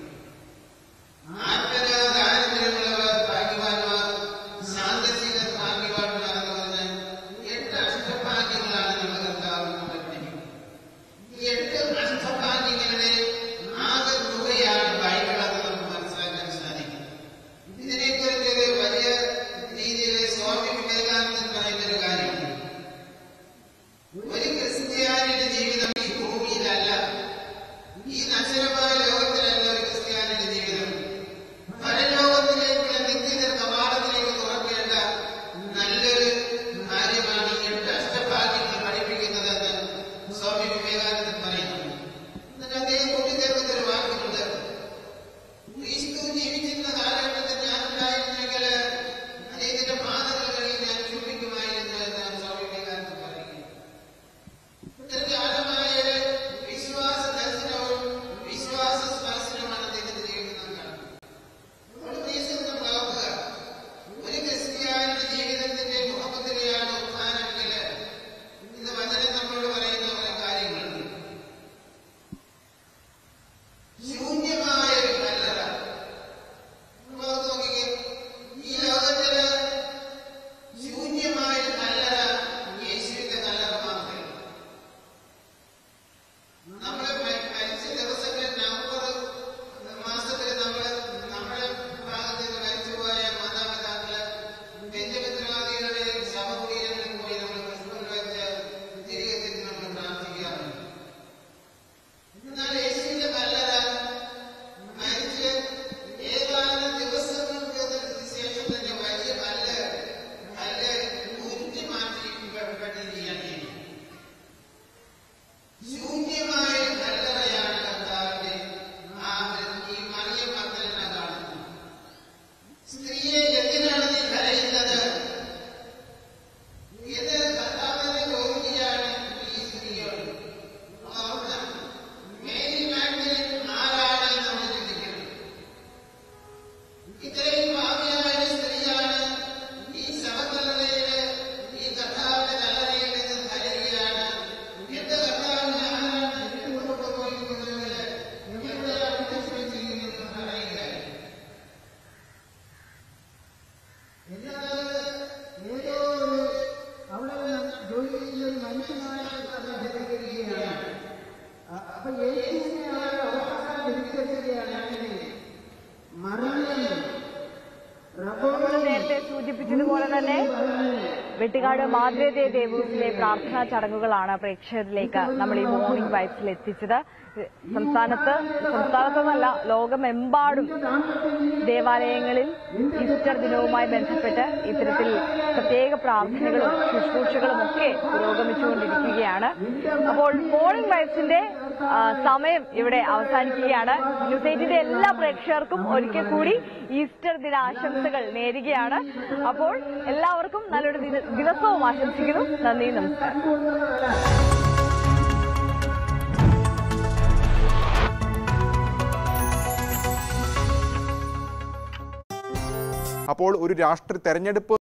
ആത്മനാദാനത്തിനുള്ളവർ ഭാഗ്യവാന്മാർ ശാന്തശീല ഭാഗ്യവാന്മാർ എന്ന് പറഞ്ഞ് എട്ട് അഷ്ടഭാഗ്യങ്ങളാണ് നമ്മുടെ കർത്താവ് നമ്മളെ പഠിപ്പിക്കുന്നത് ഈ എട്ട് അഷ്ടഭാഗ്യങ്ങളുടെ ആകെ തുകയാണ് ബൈബിളെന്ന് നമുക്ക് മനസ്സിലാക്കാൻ സാധിക്കും ഇതിനെക്കുറിച്ച് ഒരു വലിയ രീതിയിൽ സ്വാമി വിവേകാനന്ദൻ പറയുന്ന ഒരു കാര്യമുണ്ട് ഒരു ക്രിസ്ത്യാനിയുടെ ജീവിതം ഈ ഭൂമിയിലല്ല ഈ നശ്വരമായ ലോകത്തിലല്ല ഒരു ക്രിസ്ത്യാനിയുടെ ജീവിതം പരലോകത്തിലേക്കുള്ള നിത്യത കവാടത്തിലേക്ക് തുറക്കേണ്ട നല്ലൊരു കാര്യമാണ് ഈ എട്ട് അഷ്ടഭാഗ്യങ്ങൾ പഠിപ്പിക്കുന്നതെന്ന് സ്വാമി വിവേകാനന്ദൻ പറയുന്നു എന്നിട്ട് അദ്ദേഹം കൂട്ടിച്ചേർക്കുന്ന ഒരു വാക്കുണ്ട് ക്രിസ്തു ജീവിച്ചിരുന്ന കാലഘട്ടത്തിൽ ഞാൻ ഉണ്ടായിരുന്നെങ്കിൽ അദ്ദേഹത്തിന്റെ പാതകൾ വഴി ഞാൻ ചൂണ്ടിക്കുമായിരുന്നു എന്നാണ് സ്വാമി വിവേകാനന്ദൻ പറയുന്നത് ഇത്രയ്ക്ക് ആഴമായ ഒരു വിശ്വാസ ദർശനവും വിശ്വാസ സ്പർശനമാണ് അദ്ദേഹത്തിന്റെ ജീവിതത്തിൽ കാണുന്നത് ഒരു ദിവസം നമ്മൾ ഓർക്കുക ഒരു ക്രിസ്ത്യാനിയുടെ ജീവിതത്തിന്റെ മുഖത്തിലെയാണ് ഉത്ഥാനമെങ്കിൽ ഇന്ന് വചനം നമ്മളോട് പറയുന്ന കുറെ കാര്യങ്ങളുണ്ട് ശൂന്യമായ ഒരു കല്ലറ നമ്മൾ ഓർത്ത് നോക്കിക്കേ ഈ ലോകത്തില് ശൂന്യമായ ഒരു കല്ലറ യേശുവിന്റെ കല്ലറ മാത്രമേ നമ്മളെ മ- മരിച്ച ദിവസങ്ങളിൽ നവംബർ മാസത്തിൽ നമ്മള് നമ്മുടെ ഭാഗത്ത് നിന്ന് മരിച്ചുപോയ മാതാപിതാക്കള് ബന്ധുമിത്രാദികളുടെ ശവകുടീരങ്ങളിൽ പോയി നമ്മൾ പുഷ്പങ്ങൾ വെച്ച് തിരികെ തിരിച്ച് നമ്മൾ പ്രാർത്ഥിക്കാറുണ്ട് എന്നാൽ യേശുവിന്റെ കല്ലറ മരിച്ച് ഏതാനും ദിവസങ്ങൾക്ക് ശേഷം തന്നെ വലിയ കല്ല് കല്ല് ഉരുട്ടി മാറ്റിപ്പെട്ടിരിക്കുകയാണ് ചെയ്യുന്നത് ശൂന്യമായ കല്ലറയാണ് കർത്താവിന്റെ ആ ഈ മറിയ മക്കളെ കാണുന്നത് സ്ത്രീയെ എന്തിനാണ് നീ കരയുന്നത് ഇത് കർത്താവിന്റെ ചോദ്യമാണ് ഈ സ്ത്രീയോട് ഓർക്കണം മേരി മാഗ്ദലിൻ ആരാണ് എന്ന് നമ്മൾ ചിന്തിക്കണം ഇത്രയും ഭാവിയായ ഒരു സ്ത്രീയാണ് ഈ ശവക്കല്ലറയില് ഈ കർത്താവിന്റെ കല്ലറയിൽ നിന്ന് കരയുകയാണ് എന്റെ കർത്താവിനെ ആരാണ് കൊണ്ടുപോയിരിക്കുന്നത് എവിടെയാണ് ഉപേക്ഷിച്ചിരിക്കുന്നത് എന്ന് പറയുകയാണ് എന്നാൽ ഏതോ ഒരു അവിടെ ജോലി ചെയ്യുന്ന ഒരു മനുഷ്യനായ ധരിക്കുകയാണ് അപ്പൊ യേശുവിനെ അവർ അവസാനം ധരിക്കുകയാണ് മറിയം നമ്മൾ നേരത്തെ സൂചിപ്പിച്ചതുപോലെ തന്നെ വെട്ടുകാട് മാതൃതേ ദേവൂസിലെ പ്രാർത്ഥനാ ചടങ്ങുകളാണ് പ്രേക്ഷകരിലേക്ക് നമ്മൾ ഈ മോർണിംഗ് വൈബ്സിൽ എത്തിച്ചത് സംസ്ഥാനത്ത് സംസ്ഥാനത്തെന്നല്ല ലോകമെമ്പാടും ദേവാലയങ്ങളിൽ ഈസ്റ്റർ ദിനവുമായി ബന്ധപ്പെട്ട് ഇത്തരത്തിൽ പ്രത്യേക പ്രാർത്ഥനകളും ശുശ്രൂഷകളും ഒക്കെ പുരോഗമിച്ചുകൊണ്ടിരിക്കുകയാണ് അപ്പോൾ മോർണിംഗ് വൈബ്സിന്റെ ആ, സമയം ഇവിടെ അവസാനിക്കുകയാണ് ന്യൂസ് എയ്റ്റിന്റെ എല്ലാ പ്രേക്ഷകർക്കും ഒരിക്കൽ കൂടി ഈസ്റ്റർ ദിന ആശംസകൾ നേരുകയാണ് അപ്പോൾ എല്ലാവർക്കും നല്ലൊരു ദിന- ദിവസവും ആശംസിക്കുന്നു നന്ദി നമസ്കാരം അപ്പോൾ ഒരു രാഷ്ട്രീയ തെരഞ്ഞെടുപ്പ്